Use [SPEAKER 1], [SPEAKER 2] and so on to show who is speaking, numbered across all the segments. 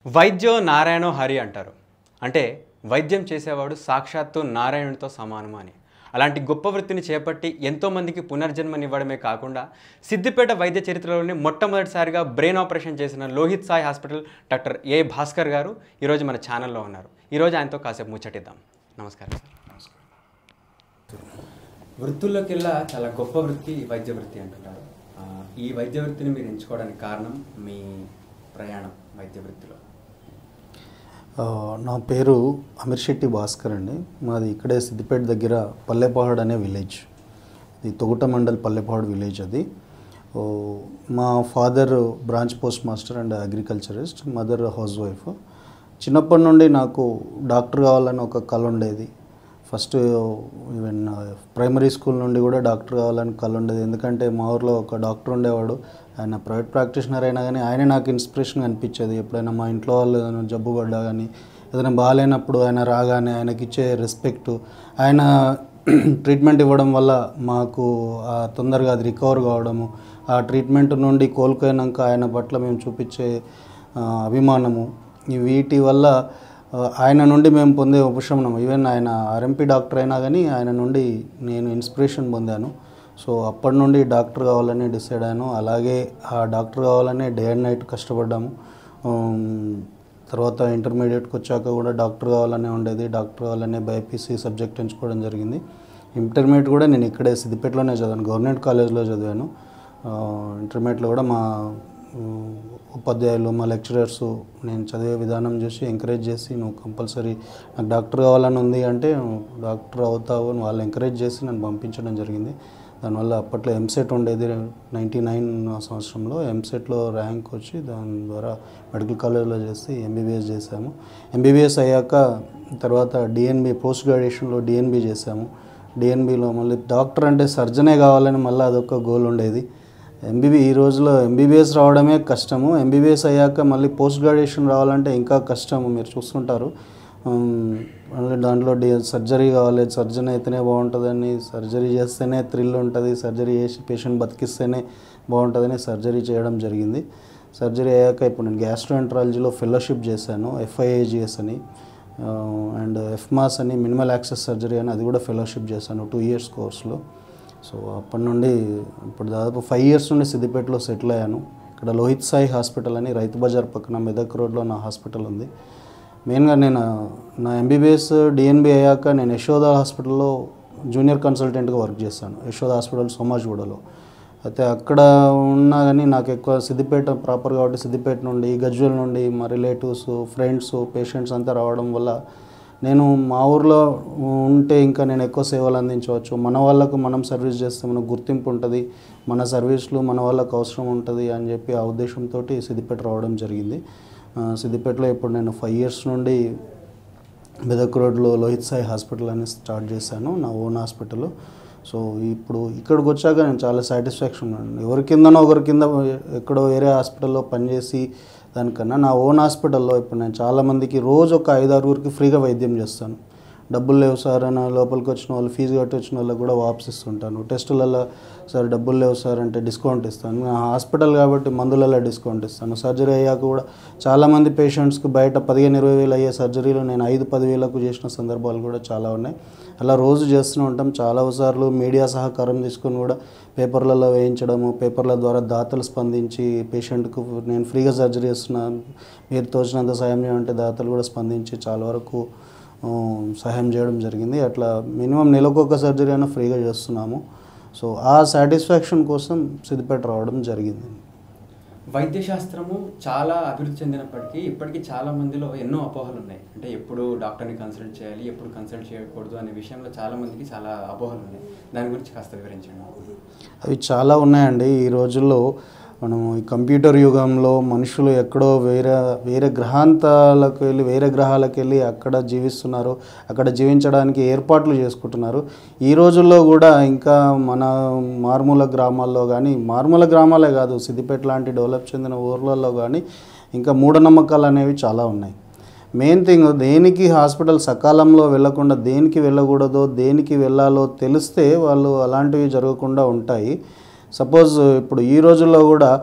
[SPEAKER 1] వైద్యో నారాయణో హరి అంటారు అంటే వైద్యం చేసేవాడు సాక్షాత్తు నారాయణుడితో సమానము అని అలాంటి గొప్ప వృత్తిని చేపట్టి ఎంతోమందికి పునర్జన్మనివ్వడమే కాకుండా సిద్దిపేట వైద్య చరిత్రలోనే మొట్టమొదటిసారిగా బ్రెయిన్ ఆపరేషన్ చేసిన Lohith Sai hospital doctor A Bhaskar గారు ఈరోజు మన ఛానల్లో ఉన్నారు ఈరోజు ఆయనతో కాసేపు ముచ్చటిద్దాం నమస్కారం సార్ వృత్తుల్లోకెల్లా చాలా గొప్ప వృత్తి వైద్య వృత్తి అంటుంటారు ఆ, ఈ వైద్య వృత్తిని మీరు ఎంచుకోవడానికి కారణం మీ ప్రయాణం వైద్య వృత్తిలో
[SPEAKER 2] ఆ, నా పేరు అమీర్ శెట్టి భాస్కర్ అండి మాది ఇక్కడే సిద్దిపేట దగ్గర పల్లెపహాడ్ అనే విలేజ్ ఇది తొగుట మండల్ పల్లెపహాడ్ విలేజ్ అది ఓ, మా father branch post master and agriculturist mother housewife చిన్నప్పటి నుండి నాకు డాక్టర్ కావాలని ఒక కళ ఉండేది ఫస్ట్ ఈవెన్ ప్రైమరీ స్కూల్ నుండి కూడా డాక్టర్ కావాలని కళ ఉండేది ఎందుకంటే మా ఊర్లో ఒక డాక్టర్ ఉండేవాడు ఆయన ప్రైవేట్ ప్రాక్టీషనర్ అయినా కానీ ఆయనే నాకు ఇన్స్పిరేషన్ అనిపించేది ఎప్పుడైనా మా ఇంట్లో వాళ్ళు ఏదైనా జబ్బు పడ్డా కానీ ఏదైనా బాగాలేనప్పుడు ఆయన రాగానే ఆయనకి ఇచ్చే రెస్పెక్ట్ ఆయన ట్రీట్మెంట్ ఇవ్వడం వల్ల మాకు ఆ తొందరగా అది రికవర్ కావడము ఆ ట్రీట్మెంట్ నుండి కోలుకోయినాక ఆయన పట్ల మేము చూపించే ఆ, అభిమానము ఈ వీటి వల్ల ఆ, ఆయన నుండి మేము పొందే ఉపశమనం ఈవెన్ ఆయన ఆర్ఎంపీ డాక్టర్ అయినా కానీ ఆయన నుండి నేను ఇన్స్పిరేషన్ పొందాను సో అప్పటి నుండి డాక్టర్ కావాలని డిసైడ్ అయ్యాను అలాగే ఆ డాక్టర్ కావాలని డే అండ్ నైట్ కష్టపడ్డాము ఉమ్, తర్వాత ఇంటర్మీడియట్కి వచ్చాక కూడా డాక్టర్ కావాలనే ఉండేది డాక్టర్ కావాలనే బైపీసీ సబ్జెక్ట్ ఎంచుకోవడం జరిగింది ఇంటర్మీడియట్ కూడా నేను ఇక్కడే సిద్దిపేటలోనే చదివాను గవర్నమెంట్ కాలేజ్లో చదివాను ఆ, ఇంటర్మీడియట్లో కూడా మా ఉమ్, ఉపాధ్యాయులు మా లెక్చరర్స్ నేను చదివే విధానం చూసి ఎంకరేజ్ చేసి నువ్వు కంపల్సరీ నాకు డాక్టర్ కావాలని ఉంది అంటే నువ్వు డాక్టర్ అవుతావు అని వాళ్ళు ఎంకరేజ్ చేసి నన్ను పంపించడం జరిగింది దానివల్ల అప్పట్లో ఎంసెట్ ఉండేది నైంటీ నైన్ సంవత్సరంలో ఎంసెట్లో ర్యాంక్ వచ్చి దాని ద్వారా మెడికల్ కాలేజ్లో చేసి ఎంబీబీఎస్ చేశాము ఎంబీబీఎస్ అయ్యాక తర్వాత డిఎన్బి పోస్ట్ గ్రాడ్యుయేషన్లో డిఎన్బి చేశాము డిఎన్బిలో మళ్ళీ డాక్టర్ అంటే సర్జనే కావాలని మళ్ళీ అదొక గోల్ ఉండేది ఎంబీబీ ఈ రోజులో ఎంబీబీఎస్ రావడమే కష్టము ఎంబీబీఎస్ అయ్యాక మళ్ళీ పోస్ట్ గ్రాడ్యుయేషన్ రావాలంటే ఇంకా కష్టము మీరు చూస్తుంటారు ఉమ్, మళ్ళీ దాంట్లో డి సర్జరీ కావాలి సర్జరీ అయితేనే బాగుంటుందని సర్జరీ చేస్తేనే థ్రిల్ ఉంటుంది సర్జరీ చేసి పేషెంట్ బతికిస్తేనే బాగుంటుందని సర్జరీ చేయడం జరిగింది సర్జరీ అయ్యాక ఇప్పుడు నేను గ్యాస్ట్రోఎంట్రాలజీలో ఫెలోషిప్ చేశాను ఎఫ్ఐఏజిఎస్ అని అండ్ ఎఫ్మాస్ అని మినిమల్ యాక్సెస్ సర్జరీ అని అది కూడా ఫెలోషిప్ చేశాను టూ ఇయర్స్ కోర్స్లో సో అప్పటి నుండి ఇప్పుడు దాదాపు ఫైవ్ ఇయర్స్ నుండి సిద్దిపేటలో సెటిల్ అయ్యాను ఇక్కడ లోహిత్ సాయి హాస్పిటల్ అని రైతు బజార్ పక్కన మెదక్ రోడ్లో నా హాస్పిటల్ ఉంది మెయిన్గా నేను నా ఎంబీబీఎస్ డిఎన్బి అయ్యాక నేను యశోద హాస్పిటల్లో జూనియర్ కన్సల్టెంట్గా వర్క్ చేస్తాను యశోద హాస్పిటల్ సోమాజిగూడలో అయితే అక్కడ ఉన్నా కానీ నాకు ఎక్కువ సిద్దిపేట ప్రాపర్ కాబట్టి సిద్దిపేట నుండి గజ్వల్ నుండి మా రిలేటివ్స్ ఫ్రెండ్స్ పేషెంట్స్ అంతా రావడం వల్ల నేను మా ఊర్లో ఉంటే ఇంకా నేను ఎక్కువ సేవలు అందించవచ్చు మన వాళ్ళకు మనం సర్వీస్ చేస్తే మనకు గుర్తింపు ఉంటుంది మన సర్వీస్లు మన వాళ్ళకు అవసరం ఉంటుంది అని చెప్పి ఆ ఉద్దేశంతో సిద్దిపేట రావడం జరిగింది ఆ, సిద్దిపేటలో ఇప్పుడు నేను ఫైవ్ ఇయర్స్ నుండి మెదక్ రోడ్లో లోహిత్ సాయి హాస్పిటల్ అని స్టార్ట్ చేశాను నా ఓన్ హాస్పిటల్ సో ఇప్పుడు ఇక్కడికి వచ్చాక నేను చాలా సాటిస్ఫాక్షన్ ఉన్నాను ఎవరి కిందనో ఒకరి కింద ఎక్కడో వేరే హాస్పిటల్లో పనిచేసి దానికన్నా నా ఓన్ హాస్పిటల్లో ఇప్పుడు నేను చాలామందికి రోజు ఒక ఐదు ఆరుగురికి ఫ్రీగా వైద్యం చేస్తాను డబ్బులు లేవు సార్ అని లోపలికి వచ్చిన వాళ్ళు ఫీజు కట్టి వచ్చిన వాళ్ళకి కూడా వాపసిస్తుంటాను టెస్టులలో సార్ డబ్బులు లేవు సార్ అంటే డిస్కౌంట్ ఇస్తాను నా హాస్పిటల్ కాబట్టి మందులలో డిస్కౌంట్ ఇస్తాను సర్జరీ అయ్యాక కూడా చాలామంది పేషెంట్స్కి బయట పదిహేను ఇరవై వేలు అయ్యే సర్జరీలు నేను ఐదు పది వేలకు చేసిన సందర్భాలు కూడా చాలా ఉన్నాయి అలా రోజు చేస్తూనే ఉంటాం చాలా సార్లు మీడియా సహకారం తీసుకొని కూడా పేపర్లలో వేయించడము పేపర్ల ద్వారా దాతలు స్పందించి పేషెంట్కు నేను ఫ్రీగా సర్జరీ చేస్తున్నాను మీరు తోచినంత సాయం చేయంటే దాతలు కూడా స్పందించి చాలా వరకు ఆ, సహాయం చేయడం జరిగింది అట్లా మినిమం నెలకొక సర్జరీ అయినా ఫ్రీగా చేస్తున్నాము సో ఆ సాటిస్ఫాక్షన్ కోసం సిద్దిపేట రావడం జరిగింది
[SPEAKER 1] వైద్య శాస్త్రము చాలా అభివృద్ధి చెందినప్పటికీ ఇప్పటికీ చాలా మందిలో ఎన్నో అపోహలు ఉన్నాయి అంటే ఎప్పుడు డాక్టర్ని కన్సల్ట్ చేయాలి ఎప్పుడు కన్సల్ట్ చేయకూడదు అనే విషయంలో చాలా మందికి చాలా అపోహలు ఉన్నాయి దాని గురించి కాస్త వివరించండి
[SPEAKER 2] అవి చాలా ఉన్నాయండి ఈ రోజుల్లో మనం ఈ కంప్యూటర్ యుగంలో మనుషులు ఎక్కడో వేరే వేరే గ్రహాంతాలకు వెళ్ళి వేరే గ్రహాలకు వెళ్ళి అక్కడ జీవిస్తున్నారు అక్కడ జీవించడానికి ఏర్పాట్లు చేసుకుంటున్నారు ఈ రోజుల్లో కూడా ఇంకా మన మారుమూల గ్రామాల్లో కానీ మారుమూల గ్రామాలే కాదు సిద్దిపేట లాంటి డెవలప్ చెందిన ఊర్లలో కానీ ఇంకా మూఢనమ్మకాలు అనేవి చాలా ఉన్నాయి మెయిన్ థింగ్ దేనికి హాస్పిటల్ సకాలంలో వెళ్ళకుండా దేనికి వెళ్ళకూడదో దేనికి వెళ్ళాలో తెలిస్తే వాళ్ళు అలాంటివి జరగకుండా ఉంటాయి సపోజ్ ఇప్పుడు ఈ రోజుల్లో కూడా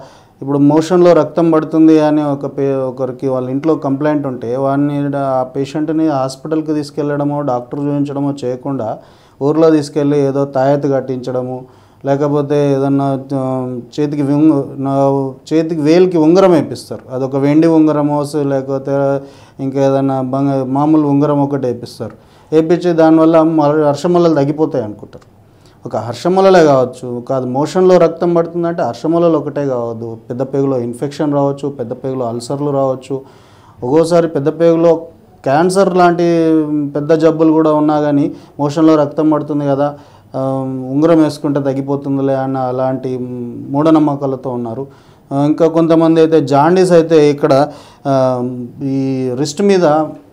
[SPEAKER 2] ఇప్పుడు మోషన్లో రక్తం పడుతుంది అని ఒక పే ఒకరికి వాళ్ళ ఇంట్లో కంప్లైంట్ ఉంటే వాడిని ఆ పేషెంట్ని హాస్పిటల్కి తీసుకెళ్ళడమో డాక్టర్ చూపించడమో చేయకుండా ఊర్లో తీసుకెళ్ళి ఏదో తాయెత్తు కట్టించడము లేకపోతే ఏదన్నా ఆ, చేతికి వింగ నా చేతికి వేలికి ఉంగరం వేపిస్తారు అదొక వెండి ఉంగరమో స- లేకపోతే ఇంకా ఏదైనా బంగ మామూలు ఉంగరం ఒకటి వేపిస్తారు వేపించి దానివల్ల మల- హర్షమల్లలు తగ్గిపోతాయి అనుకుంటారు ఒక హర్షమలలే కావచ్చు కాదు మోషన్లో రక్తం పడుతుందంటే హర్షమలలు ఒకటే కావద్దు పెద్ద పేగులో ఇన్ఫెక్షన్ రావచ్చు పెద్ద పేగులో అల్సర్లు రావచ్చు ఒక్కోసారి పెద్ద పేగులో క్యాన్సర్ లాంటి పెద్ద జబ్బులు కూడా ఉన్నా కానీ మోషన్లో రక్తం పడుతుంది కదా ఆ, ఉంగరం వేసుకుంటే తగ్గిపోతుందిలే అన్న అలాంటి మూఢనమ్మకాలతో ఉన్నారు ఆ, ఇంకా కొంతమంది అయితే జాండీస్ అయితే ఇక్కడ ఆ, ఈ రిస్ట్ మీద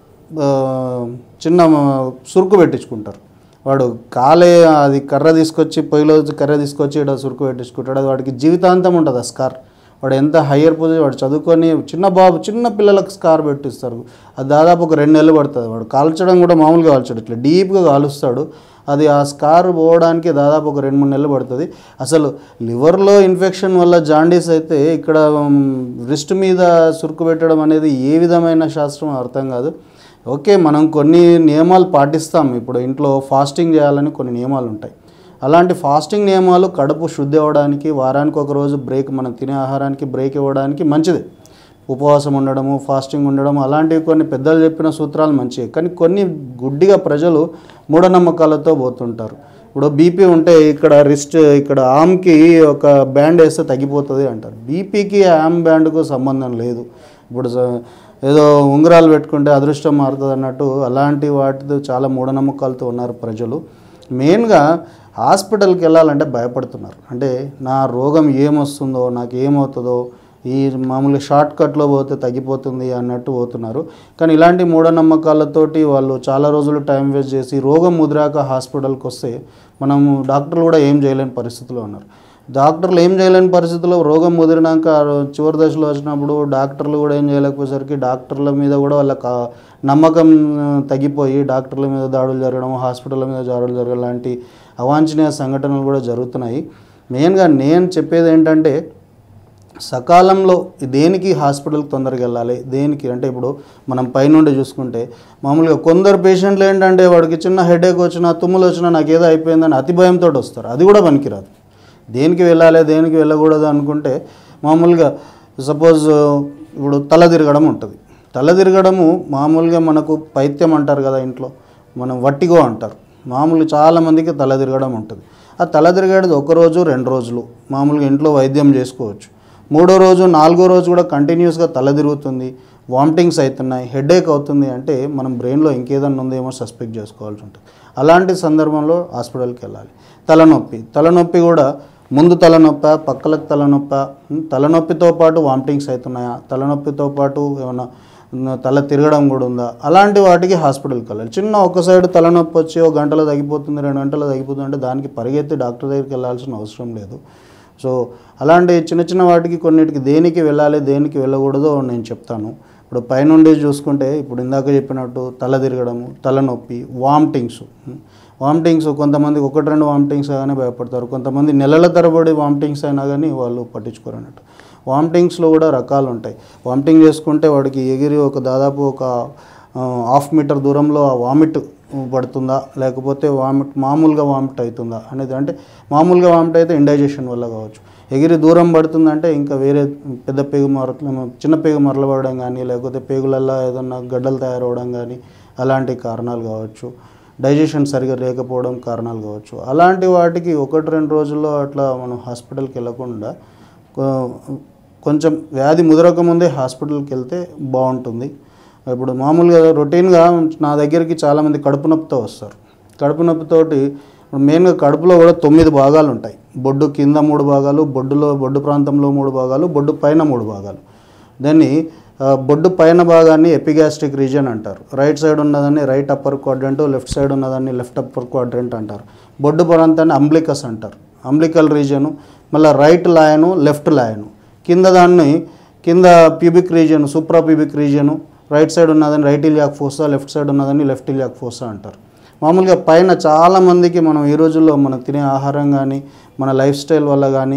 [SPEAKER 2] ఆ, చిన్న సురుకు పెట్టించుకుంటారు వాడు కాలే అది కర్ర తీసుకొచ్చి పొయ్యిలో కర్ర తీసుకొచ్చి ఇక్కడ సురుకు పెట్టించుకుంటాడు అది వాడికి జీవితాంతం ఉంటుంది ఆ స్కార్ వాడు ఎంత హయ్యర్ పొజిషన్ వాడు చదువుకొని చిన్న బాబు చిన్న పిల్లలకు స్కార్ పెట్టిస్తారు అది దాదాపు ఒక రెండు నెలలు పడుతుంది వాడు కాల్చడం కూడా మామూలుగా కాల్చాడు ఇట్లా డీప్గా కాలుస్తాడు అది ఆ స్కార్ పోవడానికి దాదాపు ఒక రెండు మూడు నెలలు పడుతుంది అసలు లివర్లో ఇన్ఫెక్షన్ వల్ల జాండీస్ అయితే ఇక్కడ రిస్ట్ మీద సురుకు పెట్టడం అనేది ఏ విధమైన శాస్త్రం అర్థం కాదు ఓకే మనం కొన్ని నియమాలు పాటిస్తాం ఇప్పుడు ఇంట్లో ఫాస్టింగ్ చేయాలని కొన్ని నియమాలు ఉంటాయి అలాంటి ఫాస్టింగ్ నియమాలు కడుపు శుద్ధి అవ్వడానికి వారానికి ఒక రోజు బ్రేక్ మనం తినే ఆహారానికి బ్రేక్ ఇవ్వడానికి మంచిది ఉపవాసం ఉండడము ఫాస్టింగ్ ఉండడం అలాంటివి కొన్ని పెద్దలు చెప్పిన సూత్రాలు మంచివి కానీ కొన్ని గుడ్డిగా ప్రజలు మూఢనమ్మకాలతో పోతుంటారు ఇప్పుడు బీపీ ఉంటే ఇక్కడ రిస్ట్ ఇక్కడ ఆమ్కి ఒక బ్యాండ్ వేస్తే తగ్గిపోతుంది అంటారు బీపీకి ఆమ్ బ్యాండ్కు సంబంధం లేదు ఇప్పుడు స- ఏదో ఉంగరాలు పెట్టుకుంటే అదృష్టం మారుతుంది అన్నట్టు అలాంటి వాటితో చాలా మూఢనమ్మకాలతో ఉన్నారు ప్రజలు మెయిన్గా హాస్పిటల్కి వెళ్ళాలంటే భయపడుతున్నారు అంటే నా రోగం ఏమొస్తుందో నాకు ఏమవుతుందో ఈ మామూలుగా షార్ట్ కట్లో పోతే తగ్గిపోతుంది అన్నట్టు పోతున్నారు కానీ ఇలాంటి మూఢనమ్మకాలతోటి వాళ్ళు చాలా రోజులు టైం వేస్ట్ చేసి రోగం ముదిరాక హాస్పిటల్కి వస్తే మనము డాక్టర్లు కూడా ఏం చేయలేని పరిస్థితిలో ఉన్నారు డాక్టర్లు ఏం చేయలేని పరిస్థితుల్లో రోగం ముదిరినాక ఆ రో- చివరి దశలో వచ్చినప్పుడు డాక్టర్లు కూడా ఏం చేయలేకపోయేసరికి డాక్టర్ల మీద కూడా వాళ్ళకి ఆ నమ్మకం ఆ, తగ్గిపోయి డాక్టర్ల మీద దాడులు జరగడం హాస్పిటల్ మీద దాడులు జరగడం లాంటి అవాంఛనీయ సంఘటనలు కూడా జరుగుతున్నాయి మెయిన్గా నేను చెప్పేది ఏంటంటే సకాలంలో దేనికి హాస్పిటల్కి తొందరగా వెళ్ళాలి దేనికి అంటే ఇప్పుడు మనం పైనుండి చూసుకుంటే మామూలుగా కొందరు పేషెంట్లు ఏంటంటే వాడికి చిన్న హెడేక్ వచ్చినా తుమ్ములు వచ్చినా నాకు ఏదో అయిపోయిందని అతి భయంతో వస్తారు అది కూడా పనికిరాదు దేనికి వెళ్ళాలి దేనికి వెళ్ళకూడదు అనుకుంటే మామూలుగా సపోజ్ ఇప్పుడు తల తిరగడం ఉంటుంది తల తిరగడము మామూలుగా మనకు పైత్యం అంటారు కదా ఇంట్లో మనం వట్టిగో అంటారు మామూలు చాలామందికి తల తిరగడం ఉంటుంది ఆ తల తిరగేది ఒక రోజు రెండు రోజులు మామూలుగా ఇంట్లో వైద్యం చేసుకోవచ్చు మూడో రోజు నాలుగో రోజు కూడా కంటిన్యూస్గా తల తిరుగుతుంది వామిటింగ్స్ అవుతున్నాయి హెడేక్ అవుతుంది అంటే మనం బ్రెయిన్లో ఇంకేదన్నా ఉందేమో సస్పెక్ట్ చేసుకోవాల్సి ఉంటుంది అలాంటి సందర్భంలో హాస్పిటల్కి వెళ్ళాలి తలనొప్పి తలనొప్పి కూడా ముందు తలనొప్ప పక్కలకు తలనొప్ప ఉమ్, తలనొప్పితో పాటు వామిటింగ్స్ అవుతున్నాయా తలనొప్పితో పాటు ఏమైనా ఉన్న తల తిరగడం కూడా ఉందా అలాంటి వాటికి హాస్పిటల్కి వెళ్ళాలి చిన్న ఒక సైడ్ తలనొప్పి వచ్చి ఒక గంటలో తగ్గిపోతుంది రెండు గంటలో తగ్గిపోతుంది అంటే దానికి పరిగెత్తి డాక్టర్ దగ్గరికి వెళ్ళాల్సిన అవసరం లేదు సో అలాంటి చిన్న చిన్న వాటికి కొన్నిటికి దేనికి వెళ్ళాలి దేనికి వెళ్ళకూడదో నేను చెప్తాను ఇప్పుడు పైనుండి చూసుకుంటే ఇప్పుడు ఇందాక చెప్పినట్టు తల తిరగడము తలనొప్పి వామిటింగ్స్ వామిటింగ్స్ కొంతమందికి ఒకటి రెండు వామిటింగ్స్ కానీ భయపడతారు కొంతమంది నెలల తరబడి వామిటింగ్స్ అయినా కానీ వాళ్ళు పట్టించుకోరు అన్నట్టు వామిటింగ్స్లో కూడా రకాలు ఉంటాయి వామిటింగ్ చేసుకుంటే వాడికి ఎగిరి ఒక దాదాపు ఒక ఆ, హాఫ్ మీటర్ దూరంలో ఆ వామిట్ పడుతుందా లేకపోతే వామిట్ మామూలుగా వామిట్ అవుతుందా అనేది అంటే మామూలుగా వామిట్ అయితే ఇండైజెషన్ వల్ల కావచ్చు ఎగిరి దూరం పడుతుందంటే ఇంకా వేరే పెద్ద పేగు మర చిన్న పేగు మరలబడడం కానీ లేకపోతే పేగులల్లో ఏదన్నా గడ్డలు తయారవడం కానీ అలాంటి కారణాలు కావచ్చు డైజెషన్ సరిగా లేకపోవడం కారణాలు కావచ్చు అలాంటి వాటికి ఒకటి రెండు రోజుల్లో అట్లా మనం హాస్పిటల్కి వెళ్ళకుండా కొ- కొంచెం వ్యాధి ముదరక ముందే హాస్పిటల్కి వెళ్తే బాగుంటుంది ఇప్పుడు మామూలుగా రొటీన్గా నా దగ్గరికి చాలామంది కడుపు నొప్పితో వస్తారు కడుపు నొప్పితోటి ఇప్పుడు మెయిన్గా కడుపులో కూడా తొమ్మిది భాగాలు ఉంటాయి బొడ్డు కింద మూడు భాగాలు బొడ్డులో బొడ్డు ప్రాంతంలో మూడు భాగాలు బొడ్డు పైన మూడు భాగాలు దాన్ని ఆ, బొడ్డు పైన భాగాన్ని ఎపిగాస్ట్రిక్ రీజియన్ అంటారు రైట్ సైడ్ ఉన్నదాన్ని right upper quadrant left side ఉన్నదాన్ని లెఫ్ట్ అప్పర్ క్వాడ్రంట్ అంటారు బొడ్డు ప్రాంతాన్ని అంబ్లికస్ అంటారు అంబ్లికల్ రీజియను మళ్ళీ రైట్ లాయను లెఫ్ట్ లాయను కింద దాన్ని కింద pubic region supra pubic region right side ఉన్నదాన్ని right iliac fossa left side ఉన్నదాన్ని లెఫ్ట్ ఇలియాక్ ఫోసా అంటారు మామూలుగా పైన చాలా మందికి మనం ఈ రోజుల్లో మనకు తినే ఆహారం కానీ మన లైఫ్ స్టైల్ వల్ల కానీ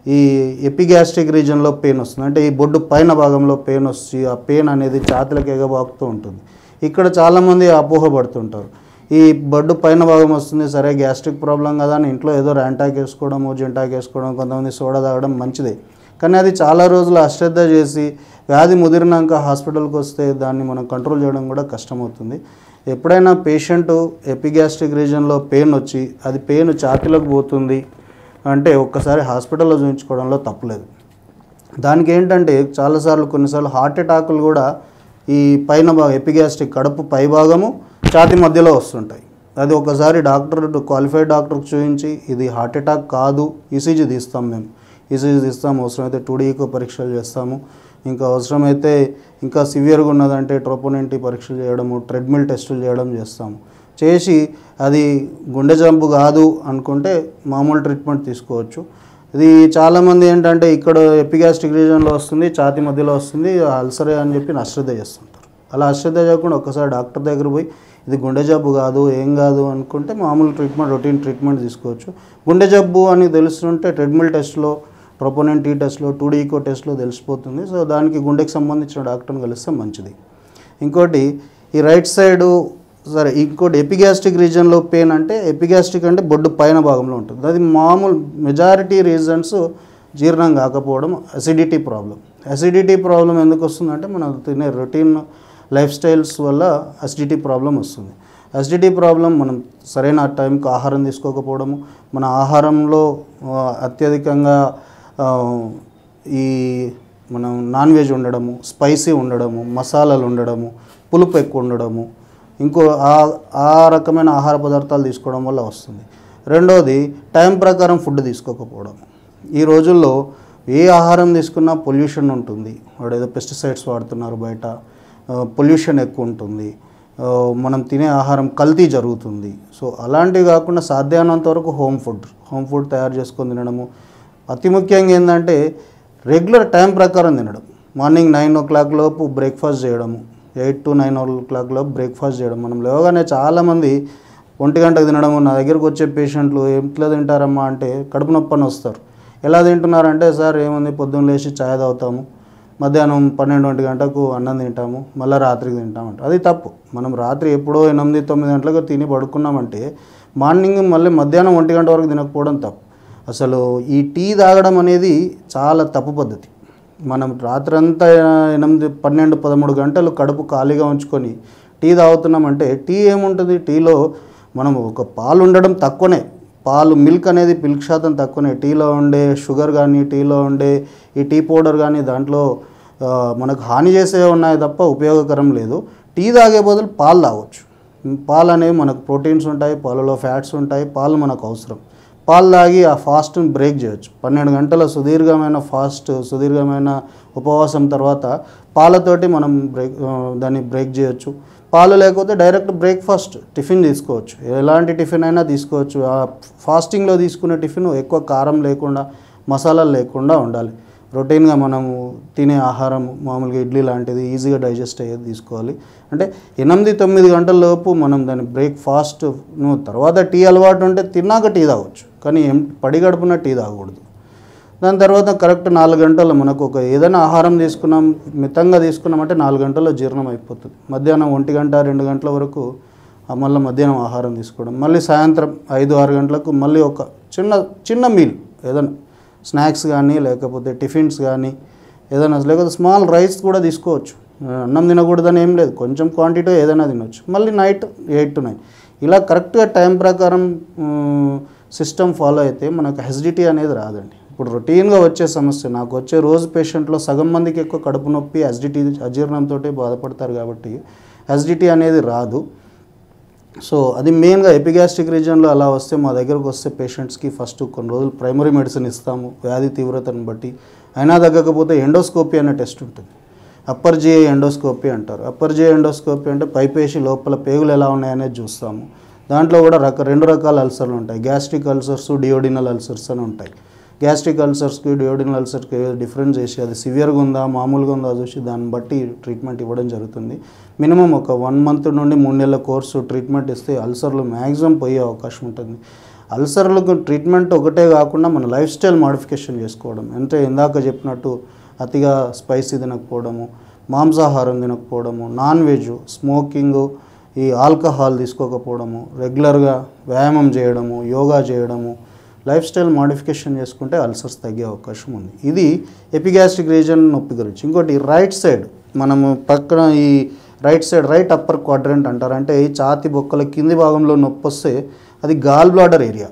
[SPEAKER 2] ఈ ఎపిగ్యాస్ట్రిక్ రీజన్లో పెయిన్ వస్తుంది అంటే ఈ బొడ్డు పైన భాగంలో పెయిన్ వస్తుంది ఆ పెయిన్ అనేది ఛాతీలకు ఎగబాకుతూ ఉంటుంది ఇక్కడ చాలామంది అపోహ పడుతుంటారు ఈ బొడ్డు పైన భాగం వస్తుంది సరే గ్యాస్ట్రిక్ ప్రాబ్లం కదా అని ఇంట్లో ఏదో ర్యాంటాక్ వేసుకోవడము జింటాక్ వేసుకోవడం కొంతమంది సోడా తాగడం మంచిదే కానీ అది చాలా రోజులు అశ్రద్ధ చేసి వ్యాధి ముదిరినాక హాస్పిటల్కి వస్తే దాన్ని మనం కంట్రోల్ చేయడం కూడా కష్టమవుతుంది ఎప్పుడైనా పేషెంట్ ఎపిగ్యాస్ట్రిక్ రీజన్లో పెయిన్ వచ్చి అది పెయిన్ ఛాతీలోకి పోతుంది అంటే ఒక్కసారి హాస్పిటల్లో చూపించుకోవడంలో తప్పులేదు దానికి ఏంటంటే చాలాసార్లు కొన్నిసార్లు హార్ట్ అటాకులు కూడా ఈ పైన భాగం ఎపిగ్యాస్ట్రిక్ కడుపు పై భాగము ఛాతి మధ్యలో వస్తుంటాయి అది ఒకసారి డాక్టర్ క్వాలిఫైడ్ డాక్టర్కి చూపించి ఇది హార్ట్ అటాక్ కాదు ఈసీజీ తీస్తాం మేము ఈసీజీ తీస్తాం అవసరమైతే టూడీకో పరీక్షలు చేస్తాము ఇంకా అవసరమైతే ఇంకా సివియర్గా ఉన్నదంటే ట్రోపోనెంటీ పరీక్షలు చేయడము ట్రెడ్మిల్ టెస్టులు చేయడం చేస్తాము చేసి అది గుండె జంపు కాదు అనుకుంటే మామూలు ట్రీట్మెంట్ తీసుకోవచ్చు ఇది చాలామంది ఏంటంటే ఇక్కడ ఎపిగాస్టిక్ రీజన్లో వస్తుంది ఛాతి మధ్యలో వస్తుంది అల్సరే అని చెప్పి అశ్రద్ధ చేస్తుంటారు అలా అశ్రద్ధ చేయకుండా ఒక్కసారి డాక్టర్ దగ్గర పోయి ఇది గుండె జబ్బు కాదు ఏం కాదు అనుకుంటే మామూలు ట్రీట్మెంట్ రొటీన్ ట్రీట్మెంట్ తీసుకోవచ్చు గుండె జబ్బు అని తెలుస్తుంటే ట్రెడ్మిల్ టెస్ట్లో ప్రొపోనెంట్ టీ టెస్ట్లో టూ ఈకో టెస్ట్లో తెలిసిపోతుంది సో దానికి గుండెకి సంబంధించిన డాక్టర్ని కలిస్తే మంచిది ఇంకోటి ఈ రైట్ సైడు సరే ఇంకోటి ఎపిగాస్ట్రిక్ రీజన్లో పెయిన్ అంటే ఎపిగాస్ట్రిక్ అంటే బొడ్డు పైన భాగంలో ఉంటుంది అది మామూలు మెజారిటీ రీజన్స్ జీర్ణం కాకపోవడం అసిడిటీ ప్రాబ్లం అసిడిటీ ప్రాబ్లం ఎందుకు వస్తుందంటే మనం తినే రొటీన్ లైఫ్ స్టైల్స్ వల్ల అసిడిటీ ప్రాబ్లం వస్తుంది అసిడిటీ ప్రాబ్లం మనం సరైన టైంకి ఆహారం తీసుకోకపోవడము మన ఆహారంలో ఆ, అత్యధికంగా ఆ, ఈ మనం నాన్ వెజ్ ఉండడము స్పైసీ ఉండడము మసాలాలు ఉండడము పులుపు ఎక్కువ ఉండడము ఇంకో ఆ ఆ రకమైన ఆహార పదార్థాలు తీసుకోవడం వల్ల వస్తుంది రెండోది టైం ప్రకారం ఫుడ్ తీసుకోకపోవడం ఈ రోజుల్లో ఏ ఆహారం తీసుకున్నా పొల్యూషన్ ఉంటుంది వాడు ఏదో పెస్టిసైడ్స్ వాడుతున్నారు బయట పొల్యూషన్ ఎక్కువ ఉంటుంది ఆ, మనం తినే ఆహారం కల్తీ జరుగుతుంది సో అలాంటివి కాకుండా సాధ్యమైనంత వరకు హోమ్ ఫుడ్ హోమ్ ఫుడ్ తయారు చేసుకొని తినడము అతి ముఖ్యంగా ఏంటంటే రెగ్యులర్ టైం ప్రకారం తినడం మార్నింగ్ నైన్ ఓ క్లాక్ లోపు బ్రేక్ఫాస్ట్ చేయడము eight to nine o'clock లోపు బ్రేక్ఫాస్ట్ చేయడం మనం లేవగానే చాలామంది ఒంటి గంటకు తినడము నా దగ్గరకు వచ్చే పేషెంట్లు ఎట్లా తింటారమ్మా అంటే కడుపు నొప్పి అని వస్తారు ఎలా తింటున్నారంటే సార్ ఏముంది పొద్దున్న లేచి ఛాయ్ తాగుతాము మధ్యాహ్నం పన్నెండు ఒంటి గంటకు అన్నం తింటాము మళ్ళీ రాత్రికి తింటామంట అది తప్పు మనం రాత్రి ఎప్పుడో ఎనిమిది తొమ్మిది గంటలకు తిని పడుకున్నామంటే మార్నింగ్ మళ్ళీ మధ్యాహ్నం ఒంటి గంట వరకు తినకపోవడం తప్పు అసలు ఈ టీ తాగడం అనేది చాలా తప్పు పద్ధతి మనం రాత్రంతా ఎనిమిది పన్నెండు పదమూడు గంటలు కడుపు ఖాళీగా ఉంచుకొని టీ తాగుతున్నామంటే టీ ఏముంటుంది టీలో మనం ఒక పాలు ఉండడం తక్కువనే పాలు మిల్క్ అనేది మిల్క్ శాతం తక్కువనే టీలో ఉండే షుగర్ కానీ టీలో ఉండే ఈ టీ పౌడర్ కానీ దాంట్లో ఆ, మనకు హాని చేసే ఉన్నాయి తప్ప ఉపయోగకరం లేదు టీ తాగే బదులు పాలు తాగొచ్చు పాలు అనేవి మనకు ప్రోటీన్స్ ఉంటాయి పాలలో ఫ్యాట్స్ ఉంటాయి పాలు మనకు అవసరం పాలు తాగి ఆ ఫాస్ట్ని బ్రేక్ చేయొచ్చు పన్నెండు గంటల సుదీర్ఘమైన ఫాస్ట్ సుదీర్ఘమైన ఉపవాసం తర్వాత పాలతోటి మనం బ్రేక్ ఆ, దాన్ని బ్రేక్ చేయొచ్చు పాలు లేకపోతే డైరెక్ట్ బ్రేక్ఫాస్ట్ టిఫిన్ తీసుకోవచ్చు ఎలాంటి టిఫిన్ అయినా తీసుకోవచ్చు ఆ ఫాస్టింగ్లో తీసుకునే టిఫిన్ ఎక్కువ కారం లేకుండా మసాలాలు లేకుండా ఉండాలి రొటీన్గా మనము తినే ఆహారం మామూలుగా ఇడ్లీ లాంటిది ఈజీగా డైజెస్ట్ అయ్యేది తీసుకోవాలి అంటే ఎనిమిది తొమ్మిది గంటల లోపు మనం దాన్ని బ్రేక్ఫాస్ట్ నువ్వు తర్వాత టీ అలవాటు ఉంటే తిన్నాక టీ తాగొచ్చు కానీ ఏం పడి గడుపున టీ తాగకూడదు దాని తర్వాత కరెక్ట్ నాలుగు గంటలు మనకు ఒక ఏదైనా ఆహారం తీసుకున్నాం మితంగా తీసుకున్నామంటే నాలుగు గంటల్లో జీర్ణం అయిపోతుంది మధ్యాహ్నం ఒంటి గంట రెండు గంటల వరకు ఆ మళ్ళీ మధ్యాహ్నం ఆహారం తీసుకోవడం మళ్ళీ సాయంత్రం ఐదు ఆరు గంటలకు మళ్ళీ ఒక చిన్న చిన్న మీల్ ఏదైనా స్నాక్స్ కానీ లేకపోతే టిఫిన్స్ కానీ ఏదైనా లేకపోతే స్మాల్ రైస్ కూడా తీసుకోవచ్చు ఆ, అన్నం తినకూడదని ఏం లేదు కొంచెం క్వాంటిటీ ఏదైనా తినొచ్చు మళ్ళీ నైట్ ఎయిట్ టు నైన్ ఇలా కరెక్ట్గా టైం ప్రకారం సిస్టమ్ ఫాలో అయితే మనకు హెసిడిటీ అనేది రాదండి ఇప్పుడు రొటీన్గా వచ్చే సమస్య నాకు వచ్చే రోజు పేషెంట్లో సగం మందికి ఎక్కువ కడుపు నొప్పి అసిడిటీ అజీర్ణంతో బాధపడతారు కాబట్టి అసిడిటీ అనేది రాదు సో అది మెయిన్గా ఎపిగాస్ట్రిక్ రీజన్లో అలా వస్తే మా దగ్గరకు వస్తే పేషెంట్స్కి ఫస్ట్ కొన్ని రోజులు ప్రైమరీ మెడిసిన్ ఇస్తాము వ్యాధి తీవ్రతను బట్టి అయినా తగ్గకపోతే ఎండోస్కోపీ అనే టెస్ట్ ఉంటుంది అప్పర్ జిఐ ఎండోస్కోపీ అంటారు అప్పర్ జిఐ ఎండోస్కోపీ అంటే పైపేసి లోపల పేగులు ఎలా ఉన్నాయనేది చూస్తాము దాంట్లో కూడా రక రెండు రకాల అల్సర్లు ఉంటాయి గ్యాస్ట్రిక్ అల్సర్స్ డియోడినల్ అల్సర్స్ అని ఉంటాయి గ్యాస్ట్రిక్ అల్సర్స్కి డియోడినల్ అల్సర్కి డిఫరెన్స్ చేసి అది సివియర్గా ఉందా మామూలుగా ఉందా చూసి దాన్ని బట్టి ట్రీట్మెంట్ ఇవ్వడం జరుగుతుంది మినిమం ఒక వన్ మంత్ నుండి మూడు నెలల కోర్సు ట్రీట్మెంట్ ఇస్తే అల్సర్లు మ్యాక్సిమం పోయే అవకాశం ఉంటుంది అల్సర్లకు ట్రీట్మెంట్ ఒకటే కాకుండా మన లైఫ్ స్టైల్ మాడిఫికేషన్ చేసుకోవడం అంటే ఇందాక చెప్పినట్టు అతిగా స్పైసీ తినకపోవడము మాంసాహారం తినకపోవడము నాన్ వెజ్ స్మోకింగ్ ఈ ఆల్కహాల్ తీసుకోకపోవడము రెగ్యులర్గా వ్యాయామం చేయడము యోగా చేయడము లైఫ్ స్టైల్ మాడిఫికేషన్ చేసుకుంటే అల్సర్స్ తగ్గే అవకాశం ఉంది ఇది ఎపిగాస్ట్రిక్ రీజన్ నొప్పి గురించి ఇంకోటి రైట్ సైడ్ మనము పక్కన ఈ right side right upper quadrant అంటారు అంటే ఈ ఛాతి బొక్కల కింది భాగంలో నొప్పి వస్తే అది గాల్ బ్లాడర్ ఏరియా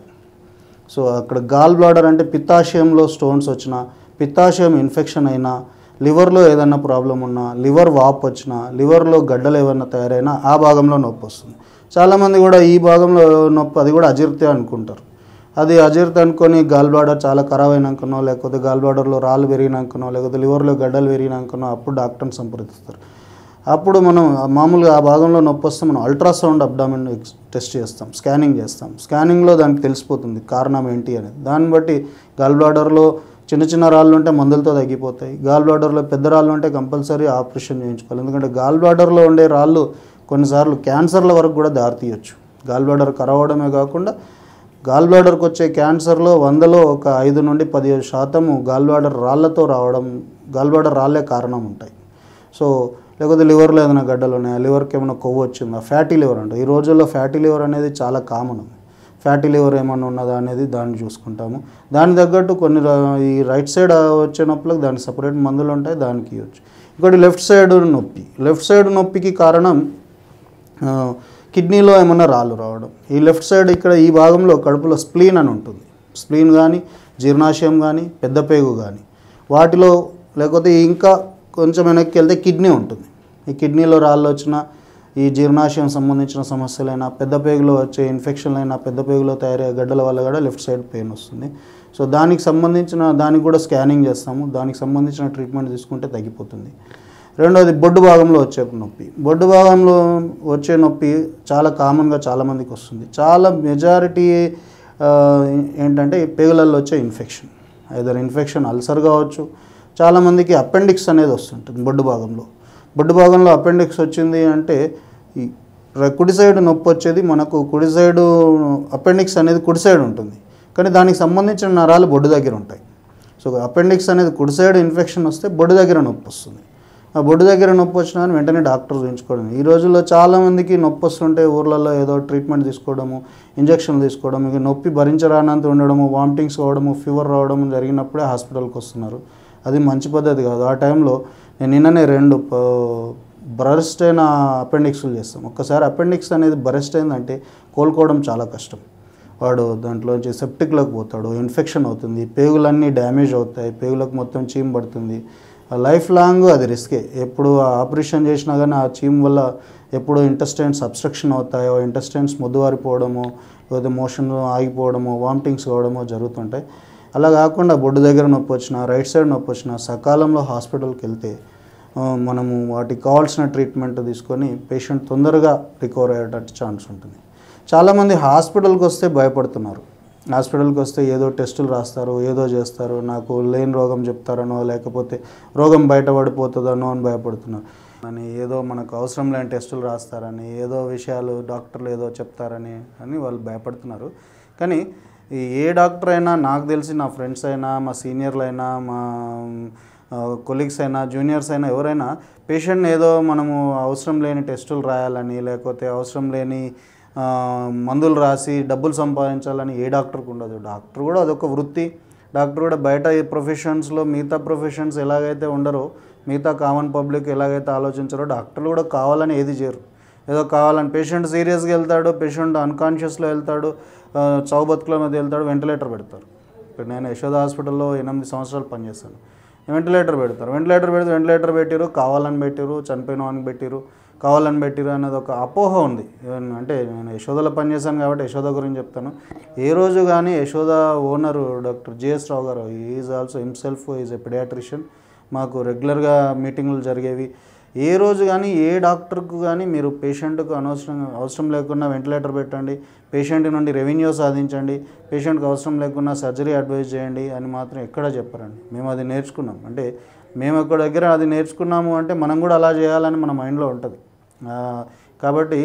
[SPEAKER 2] సో అక్కడ గాల్ బ్లాడర్ అంటే పిత్తాశయంలో స్టోన్స్ వచ్చినా పిత్తాశయం ఇన్ఫెక్షన్ అయినా లివర్లో ఏదైనా ప్రాబ్లం ఉన్నా లివర్ వాప్ వచ్చినా లివర్లో గడ్డలు ఏమైనా తయారైనా ఆ భాగంలో నొప్పి వస్తుంది చాలామంది కూడా ఈ భాగంలో నొప్పి అది కూడా అజీర్తి అనుకుంటారు అది అజీర్తి అనుకొని గాల్ బ్లాడర్ చాలా ఖరాబ్ అయినాకనో లేకపోతే గాల్ బ్లాడర్లో రాళ్ళు పెరిగినాకనో లేకపోతే లివర్లో గడ్డలు పెరిగినాకనో అప్పుడు డాక్టర్ని సంప్రదిస్తారు అప్పుడు మనం మామూలుగా ఆ భాగంలో నొప్పి వస్తే మనం అల్ట్రాసౌండ్ అబ్డామిన్ టెస్ట్ చేస్తాం స్కానింగ్ చేస్తాం స్కానింగ్లో దానికి తెలిసిపోతుంది కారణం ఏంటి అనేది దాన్ని బట్టి గాల్ బ్లాడర్లో చిన్న చిన్న రాళ్ళు ఉంటే మందులతో తగ్గిపోతాయి గాల్ బ్లాడర్లో పెద్ద రాళ్ళు ఉంటే కంపల్సరీ ఆపరేషన్ చేయించుకోవాలి ఎందుకంటే గాల్ బ్లాడర్లో ఉండే రాళ్ళు కొన్నిసార్లు క్యాన్సర్ల వరకు కూడా దారితీయొచ్చు గాల్ బ్లాడర్ కరవడమే కాకుండా గాల్ బ్లాడర్కి వచ్చే క్యాన్సర్లో వందలో ఒక ఐదు నుండి పదిహేడు శాతము గాల్ బ్లాడర్ రాళ్లతో రావడం గాల్ బ్లాడర్ రాళ్ళే కారణం ఉంటాయి సో లేకపోతే లివర్లో ఏదైనా గడ్డలు ఉన్నాయా లివర్కి ఏమైనా కొవ్వు వచ్చిందా ఫ్యాటీ లివర్ అంటే ఈ రోజుల్లో ఫ్యాటీ లివర్ అనేది చాలా కామన్ ఫ్యాటీ లివర్ ఏమైనా ఉన్నదా అనేది దాన్ని చూసుకుంటాము దాని తగ్గట్టు కొన్ని ర- ఈ రైట్ సైడ్ వచ్చే నొప్పులకు దానికి సపరేట్ మందులు ఉంటాయి దానికి ఇవ్వచ్చు ఇంకోటి లెఫ్ట్ సైడ్ నొప్పి లెఫ్ట్ సైడ్ నొప్పికి కారణం ఆ, కిడ్నీలో ఏమన్నా రాళ్ళు రావడం ఈ లెఫ్ట్ సైడ్ ఇక్కడ ఈ భాగంలో కడుపులో స్ప్లీన్ అని ఉంటుంది స్ప్లీన్ కానీ జీర్ణాశయం కానీ పెద్ద పేగు కానీ వాటిలో లేకపోతే ఇంకా కొంచెం వెనక్కి వెళ్తే కిడ్నీ ఉంటుంది ఈ కిడ్నీలో రాళ్ళు వచ్చిన ఈ జీర్ణాశయం సంబంధించిన సమస్యలైనా పెద్ద పేగులో వచ్చే ఇన్ఫెక్షన్లైనా పెద్ద పేగులో తయారయ్యే గడ్డల వల్ల కూడా లెఫ్ట్ సైడ్ పెయిన్ వస్తుంది సో దానికి సంబంధించిన దానికి కూడా స్కానింగ్ చేస్తాము దానికి సంబంధించిన ట్రీట్మెంట్ తీసుకుంటే తగ్గిపోతుంది రెండోది బొడ్డు భాగంలో వచ్చే నొప్పి బొడ్డు భాగంలో వచ్చే నొప్పి చాలా కామన్గా చాలామందికి వస్తుంది చాలా మెజారిటీ ఏంటంటే ఈ పేగులలో వచ్చే ఇన్ఫెక్షన్ ఐదర్ ఇన్ఫెక్షన్ అల్సర్ కావచ్చు చాలామందికి అపెండిక్స్ అనేది వస్తుంటుంది బొడ్డు భాగంలో బొడ్డు భాగంలో అపెండిక్స్ వచ్చింది అంటే ఈ ర- కుడి సైడ్ నొప్పి వచ్చేది మనకు కుడి సైడు అపెండిక్స్ అనేది కుడి సైడ్ ఉంటుంది కానీ దానికి సంబంధించిన నరాలు బొడ్డు దగ్గర ఉంటాయి సో అపెండిక్స్ అనేది కుడి సైడ్ ఇన్ఫెక్షన్ వస్తే బొడ్డు దగ్గర నొప్పి వస్తుంది ఆ బొడ్డు దగ్గర నొప్పి వచ్చినా కానీ వెంటనే డాక్టర్ చూపించుకోవడం ఈ రోజుల్లో చాలామందికి నొప్పి వస్తుంటే ఊర్లలో ఏదో ట్రీట్మెంట్ తీసుకోవడము ఇంజక్షన్లు తీసుకోవడం ఇక నొప్పి భరించరానంత ఉండడము వామిటింగ్స్ కావడము ఫీవర్ రావడము జరిగినప్పుడే హాస్పిటల్కి వస్తున్నారు అది మంచి పద్ధతి కాదు ఆ టైంలో నేను నిన్ననే రెండు బ్రస్ట్ అయిన అపెండిక్స్లు చేస్తాం ఒక్కసారి అపెండిక్స్ అనేది బరెస్ట్ అయిందంటే కోలుకోవడం చాలా కష్టం వాడు దాంట్లోంచి సెప్టిక్లోకి పోతాడు ఇన్ఫెక్షన్ అవుతుంది పేగులన్నీ డ్యామేజ్ అవుతాయి పేగులకు మొత్తం చీమ్ పడుతుంది లైఫ్ లాంగ్ అది రిస్కే ఎప్పుడు ఆ ఆపరేషన్ చేసినా కానీ ఆ చీమ్ వల్ల ఎప్పుడు ఇంటెస్టైన్స్ అబ్స్ట్రక్షన్ అవుతాయో ఇంటెస్టైన్స్ మొద్దువారిపోవడము లేకపోతే మోషన్ ఆగిపోవడము వామిటింగ్స్ కావడమో జరుగుతుంటాయి అలా కాకుండా బొడ్డు దగ్గర నొప్పి వచ్చినా రైట్ సైడ్ నొప్పి వచ్చినా సకాలంలో హాస్పిటల్కి వెళ్తే ఆ, మనము వాటికి కావాల్సిన ట్రీట్మెంట్ తీసుకొని పేషెంట్ తొందరగా రికవర్ అయ్యేటట్టు ఛాన్స్ ఉంటుంది చాలామంది హాస్పిటల్కి వస్తే భయపడుతున్నారు హాస్పిటల్కి వస్తే ఏదో టెస్టులు రాస్తారు ఏదో చేస్తారు నాకు లేని రోగం చెప్తారనో లేకపోతే రోగం బయటపడిపోతుందనో అని భయపడుతున్నారు అని ఏదో మనకు అవసరం లేని టెస్టులు రాస్తారని ఏదో విషయాలు డాక్టర్లు ఏదో చెప్తారని అని వాళ్ళు భయపడుతున్నారు కానీ ఈ ఏ డాక్టర్ అయినా నాకు తెలిసి నా ఫ్రెండ్స్ అయినా మా సీనియర్లు అయినా మా కొలీగ్స్ అయినా జూనియర్స్ అయినా ఎవరైనా పేషెంట్ని ఏదో మనము అవసరం లేని టెస్టులు రాయాలని లేకపోతే అవసరం లేని ఆ, మందులు రాసి డబ్బులు సంపాదించాలని ఏ డాక్టర్కి ఉండదు డాక్టర్ కూడా అదొక వృత్తి డాక్టర్ కూడా బయట ఈ ప్రొఫెషన్స్లో మిగతా ప్రొఫెషన్స్ ఎలాగైతే ఉండరో మిగతా కామన్ పబ్లిక్ ఎలాగైతే ఆలోచించారో డాక్టర్లు కూడా కావాలని ఏది చేయరు ఏదో కావాలని పేషెంట్ సీరియస్గా వెళ్తాడు పేషెంట్ అన్కాన్షియస్లో వెళ్తాడు ఆ, చావు బతుకుల మీద వెళ్తాడు వెంటిలేటర్ పెడతారు ఇప్పుడు నేను యశోద హాస్పిటల్లో ఎనిమిది సంవత్సరాలు పనిచేస్తాను వెంటిలేటర్ పెడతారు వెంటిలేటర్ పెడితే వెంటిలేటర్ పెట్టిరు కావాలని పెట్టిరు చనిపోయిన వానికి పెట్టిరు కావాలని పెట్టిరు అనేది ఒక అపోహ ఉంది ఈవెన్ అంటే నేను యశోదలో పనిచేశాను కాబట్టి యశోద గురించి చెప్తాను ఏ రోజు కానీ Yashoda owner doctor JS Rao గారు is also himself is a paediatrician మాకు రెగ్యులర్గా మీటింగులు జరిగేవి ఏ రోజు కానీ ఏ డాక్టర్కు కానీ మీరు పేషెంట్కు అనవసరం అవసరం లేకుండా వెంటిలేటర్ పెట్టండి పేషెంట్ నుండి రెవెన్యూ సాధించండి పేషెంట్కి అవసరం లేకుండా సర్జరీ అడ్వైజ్ చేయండి అని మాత్రం ఎక్కడ చెప్పరండి మేము అది నేర్చుకున్నాం అంటే మేము ఎక్కడ దగ్గర అది నేర్చుకున్నాము అంటే మనం కూడా అలా చేయాలని మన మైండ్లో ఉంటుంది ఆ, కాబట్టి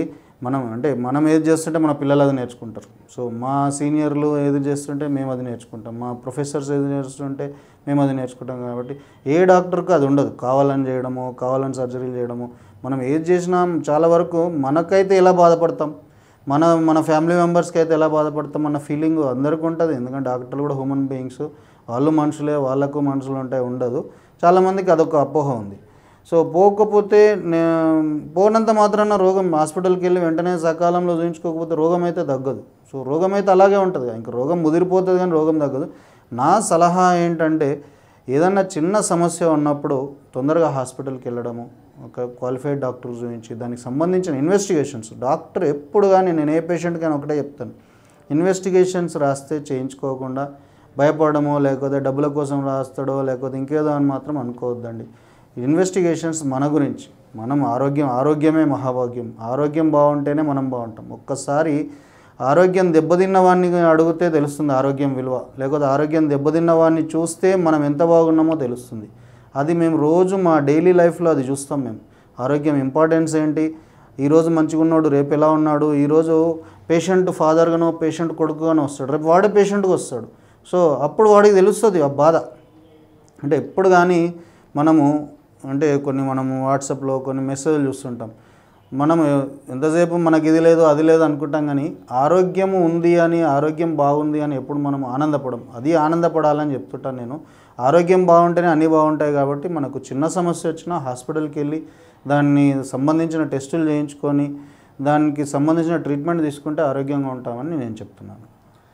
[SPEAKER 2] మనం అంటే మనం ఏది చేస్తుంటే మన పిల్లలు అది నేర్చుకుంటారు సో మా సీనియర్లు ఏది చేస్తుంటే మేము అది నేర్చుకుంటాం మా ప్రొఫెసర్స్ ఏది నేర్చుకుంటే మేము అది నేర్చుకుంటాం కాబట్టి ఏ డాక్టర్కి అది ఉండదు కావాలని చేయడము కావాలని సర్జరీలు చేయడము మనం ఏది చేసినా చాలా వరకు మనకైతే ఎలా బాధపడతాం మన మన ఫ్యామిలీ మెంబర్స్కి అయితే ఎలా బాధపడతాం అన్న ఫీలింగ్ అందరికీ ఉంటుంది ఎందుకంటే డాక్టర్లు కూడా హ్యూమన్ బీయింగ్స్ వాళ్ళు మనుషులే వాళ్ళకు మనుషులు ఉంటాయి ఉండదు చాలామందికి అదొక అపోహ ఉంది సో పోకపోతే నే పోనంత మాత్రాన రోగం హాస్పిటల్కి వెళ్ళి వెంటనే సకాలంలో చూపించుకోకపోతే రోగం అయితే తగ్గదు సో రోగం అయితే అలాగే ఉంటుంది ఇంకా రోగం ముదిరిపోతుంది కానీ రోగం తగ్గదు నా సలహా ఏంటంటే ఏదన్నా చిన్న సమస్య ఉన్నప్పుడు తొందరగా హాస్పిటల్కి వెళ్ళడము ఒక క్వాలిఫైడ్ డాక్టర్ చూపించి దానికి సంబంధించిన ఇన్వెస్టిగేషన్స్ డాక్టర్ ఎప్పుడు కానీ నేను ఏ పేషెంట్కైనా ఒకటే చెప్తాను ఇన్వెస్టిగేషన్స్ రాస్తే చేయించుకోకుండా భయపడమో లేకపోతే డబ్బుల కోసం రాస్తాడో లేకపోతే ఇంకేదో అని మాత్రం అనుకోవద్దండి ఇన్వెస్టిగేషన్స్ మన గురించి మనం ఆరోగ్యం ఆరోగ్యమే మహాభాగ్యం ఆరోగ్యం బాగుంటేనే మనం బాగుంటాం ఒక్కసారి ఆరోగ్యం దెబ్బతిన్న వాడిని అడిగితే తెలుస్తుంది ఆరోగ్యం విలువ లేకపోతే ఆరోగ్యం దెబ్బతిన్న వాడిని చూస్తే మనం ఎంత బాగున్నామో తెలుస్తుంది అది మేము రోజు మా డైలీ లైఫ్లో అది చూస్తాం మేము ఆరోగ్యం ఇంపార్టెన్స్ ఏంటి ఈరోజు మంచిగా ఉన్నాడు రేపు ఎలా ఉన్నాడు ఈరోజు పేషెంట్ ఫాదర్గానో పేషెంట్ కొడుకుగానో వస్తాడు రేపు వాడే పేషెంట్గా వస్తాడు సో అప్పుడు వాడికి తెలుస్తుంది ఆ బాధ అంటే ఎప్పుడు కానీ మనము అంటే కొన్ని మనము వాట్సాప్లో కొన్ని మెసేజ్లు చూస్తుంటాం మనం ఎంతసేపు మనకి ఇది లేదు అది లేదు అనుకుంటాం కానీ ఆరోగ్యము ఉంది అని ఆరోగ్యం బాగుంది అని ఎప్పుడు మనం ఆనందపడం అది ఆనందపడాలని చెప్తుంటాను నేను ఆరోగ్యం బాగుంటేనే అన్నీ బాగుంటాయి కాబట్టి మనకు చిన్న సమస్య వచ్చినా హాస్పిటల్కి వెళ్ళి దాన్ని సంబంధించిన టెస్టులు చేయించుకొని దానికి సంబంధించిన ట్రీట్మెంట్ తీసుకుంటే ఆరోగ్యంగా ఉంటామని నేను చెప్తున్నాను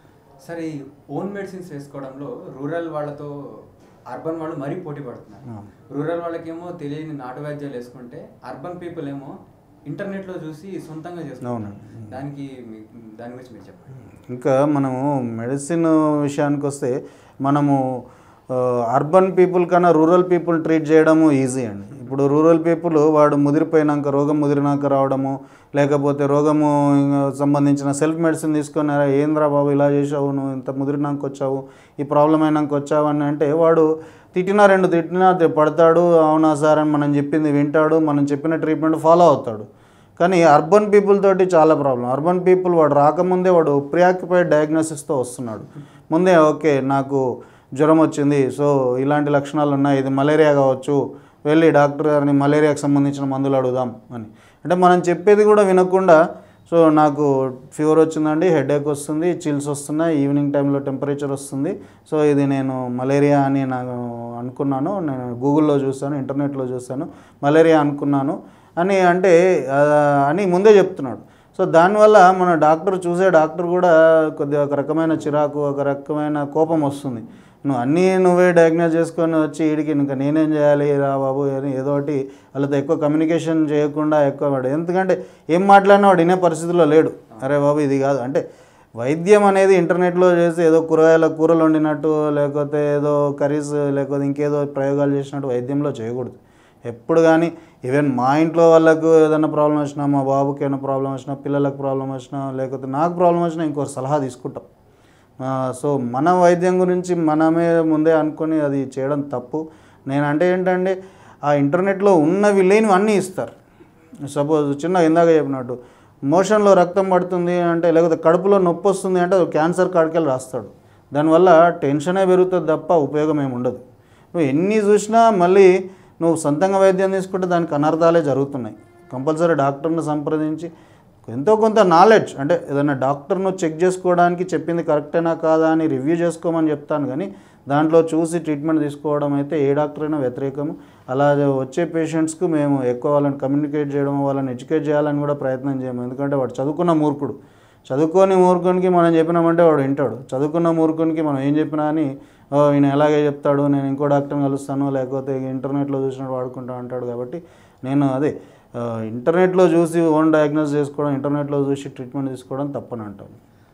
[SPEAKER 1] సరే ఈ ఓన్ మెడిసిన్స్ వేసుకోవడంలో రూరల్ వాళ్ళతో అర్బన్ వాళ్ళు మరీ పోటీ పడుతున్నారు
[SPEAKER 2] ఆ.
[SPEAKER 1] రూరల్ వాళ్ళకేమో తెలియని నాటు వైద్యాలు వేసుకుంటే అర్బన్ పీపుల్ ఏమో ఇంటర్నెట్లో చూసి సొంతంగా చేసుకుంటారు
[SPEAKER 2] అవునండి.
[SPEAKER 1] దానికి మీ- దాని గురించి మీరు చెప్పండి
[SPEAKER 2] ఇంకా మనము మెడిసిన్ విషయానికి వస్తే మనము ఆ, అర్బన్ పీపుల్ కన్నా రూరల్ పీపుల్ ట్రీట్ చేయడము ఈజీ అండి ఇప్పుడు రూరల్ పీపుల్ వాడు ముదిరిపోయినాక రోగం ముదిరినాక రావడము లేకపోతే రోగము ఇంకా సంబంధించిన సెల్ఫ్ మెడిసిన్ తీసుకొని "అరే, ఏంద్రా బాబు ఇలా చేసావు నువ్వు ఇంత ముదిరినాక వచ్చావు ఈ ప్రాబ్లం అయినాక వచ్చావు అని అంటే వాడు తిట్టినా రెండు తిట్టినా తి- పడతాడు అవునా సార్ అని మనం చెప్పింది వింటాడు మనం చెప్పిన ట్రీట్మెంట్ ఫాలో అవుతాడు కానీ అర్బన్ పీపుల్ తోటి చాలా ప్రాబ్లం అర్బన్ పీపుల్ వాడు రాకముందే వాడు ప్రియాక్యుపైడ్ డయాగ్నోసిస్తో వస్తున్నాడు ముందే ఓకే నాకు జ్వరం వచ్చింది సో ఇలాంటి లక్షణాలు ఉన్నాయి ఇది మలేరియా కావచ్చు వెళ్ళి డాక్టర్ గారిని మలేరియాకి సంబంధించిన మందులు అడుగుదాం అని అంటే మనం చెప్పేది కూడా వినకుండా సో నాకు ఫీవర్ వచ్చిందండి హెడేక్ వస్తుంది చిల్స్ వస్తున్నాయి ఈవినింగ్ టైంలో టెంపరేచర్ వస్తుంది సో ఇది నేను మలేరియా అని నాకు అనుకున్నాను నేను గూగుల్లో చూసాను ఇంటర్నెట్లో చూసాను మలేరియా అనుకున్నాను అని అంటే ఆ, అని ముందే చెప్తున్నాడు సో దానివల్ల మన డాక్టర్ చూసే డాక్టర్ కూడా కొద్దిగా ఒక రకమైన చిరాకు ఒక రకమైన కోపం వస్తుంది నువ్వు అన్నీ నువ్వే డయాగ్నోస్ చేసుకొని వచ్చి వీడికి ఇంకా నేనేం చేయాలి రా బాబు అని ఏదో ఒకటి వాళ్ళతో ఎక్కువ కమ్యూనికేషన్ చేయకుండా ఎక్కువ వాడు ఎందుకంటే ఏం మాట్లాడినా వాడు వినే పరిస్థితిలో లేడు అరే బాబు ఇది కాదు అంటే వైద్యం అనేది ఇంటర్నెట్లో చేసి ఏదో కూరగాయల కూరలు వండినట్టు లేకపోతే ఏదో కర్రీస్ లేకపోతే ఇంకేదో ప్రయోగాలు చేసినట్టు వైద్యంలో చేయకూడదు ఎప్పుడు కానీ ఈవెన్ మా ఇంట్లో వాళ్ళకు ఏదైనా ప్రాబ్లం వచ్చినా మా బాబుకి ఏమైనా ప్రాబ్లం వచ్చినా పిల్లలకు ప్రాబ్లం వచ్చినా లేకపోతే నాకు ప్రాబ్లం వచ్చినా ఇంకో సలహా తీసుకుంటాం ఆ, సో మన వైద్యం గురించి మనమే ముందే అనుకొని అది చేయడం తప్పు నేను అంటే ఏంటంటే ఆ ఇంటర్నెట్లో ఉన్నవి లేనివి అన్నీ ఇస్తారు సపోజ్ చిన్న ఇందాక చెప్పినట్టు మోషన్లో రక్తం పడుతుంది అంటే లేకపోతే కడుపులో నొప్పి వస్తుంది అంటే అది క్యాన్సర్ కాడికెళ్ళి రాస్తాడు దానివల్ల టెన్షనే పెరుగుతుంది తప్ప ఉపయోగం ఏమి ఉండదు నువ్వు ఎన్ని చూసినా మళ్ళీ నువ్వు సొంతంగా వైద్యం తీసుకుంటే దానికి అనర్థాలే జరుగుతున్నాయి కంపల్సరీ డాక్టర్ని సంప్రదించి ఎంతో కొంత నాలెడ్జ్ అంటే ఏదైనా డాక్టర్ను చెక్ చేసుకోవడానికి చెప్పింది కరెక్టేనా కాదా అని రివ్యూ చేసుకోమని చెప్తాను కానీ దాంట్లో చూసి ట్రీట్మెంట్ తీసుకోవడం అయితే ఏ డాక్టర్ అయినా వ్యతిరేకము అలా వచ్చే పేషెంట్స్కు మేము ఎక్కువ వాళ్ళని కమ్యూనికేట్ చేయడం వాళ్ళని ఎడ్యుకేట్ చేయాలని కూడా ప్రయత్నం చేయము ఎందుకంటే వాడు చదువుకున్న మూర్ఖుడు చదువుకొని మూర్ఖునికి మనం చెప్పినామంటే వాడు వింటాడు చదువుకున్న మూర్ఖునికి మనం ఏం చెప్పినా అని "ఓ, ఈయన ఎలాగే చెప్తాడు నేను ఇంకో డాక్టర్ని కలుస్తాను లేకపోతే ఇంటర్నెట్లో చూసినట్టు వాడుకుంటా అంటాడు కాబట్టి నేను అదే ఆ, ఇంటర్నెట్లో చూసి ఓన్ డయాగ్నోస్ చేసుకోవడం ఇంటర్నెట్లో చూసి ట్రీట్మెంట్ తీసుకోవడం తప్పని అంటాను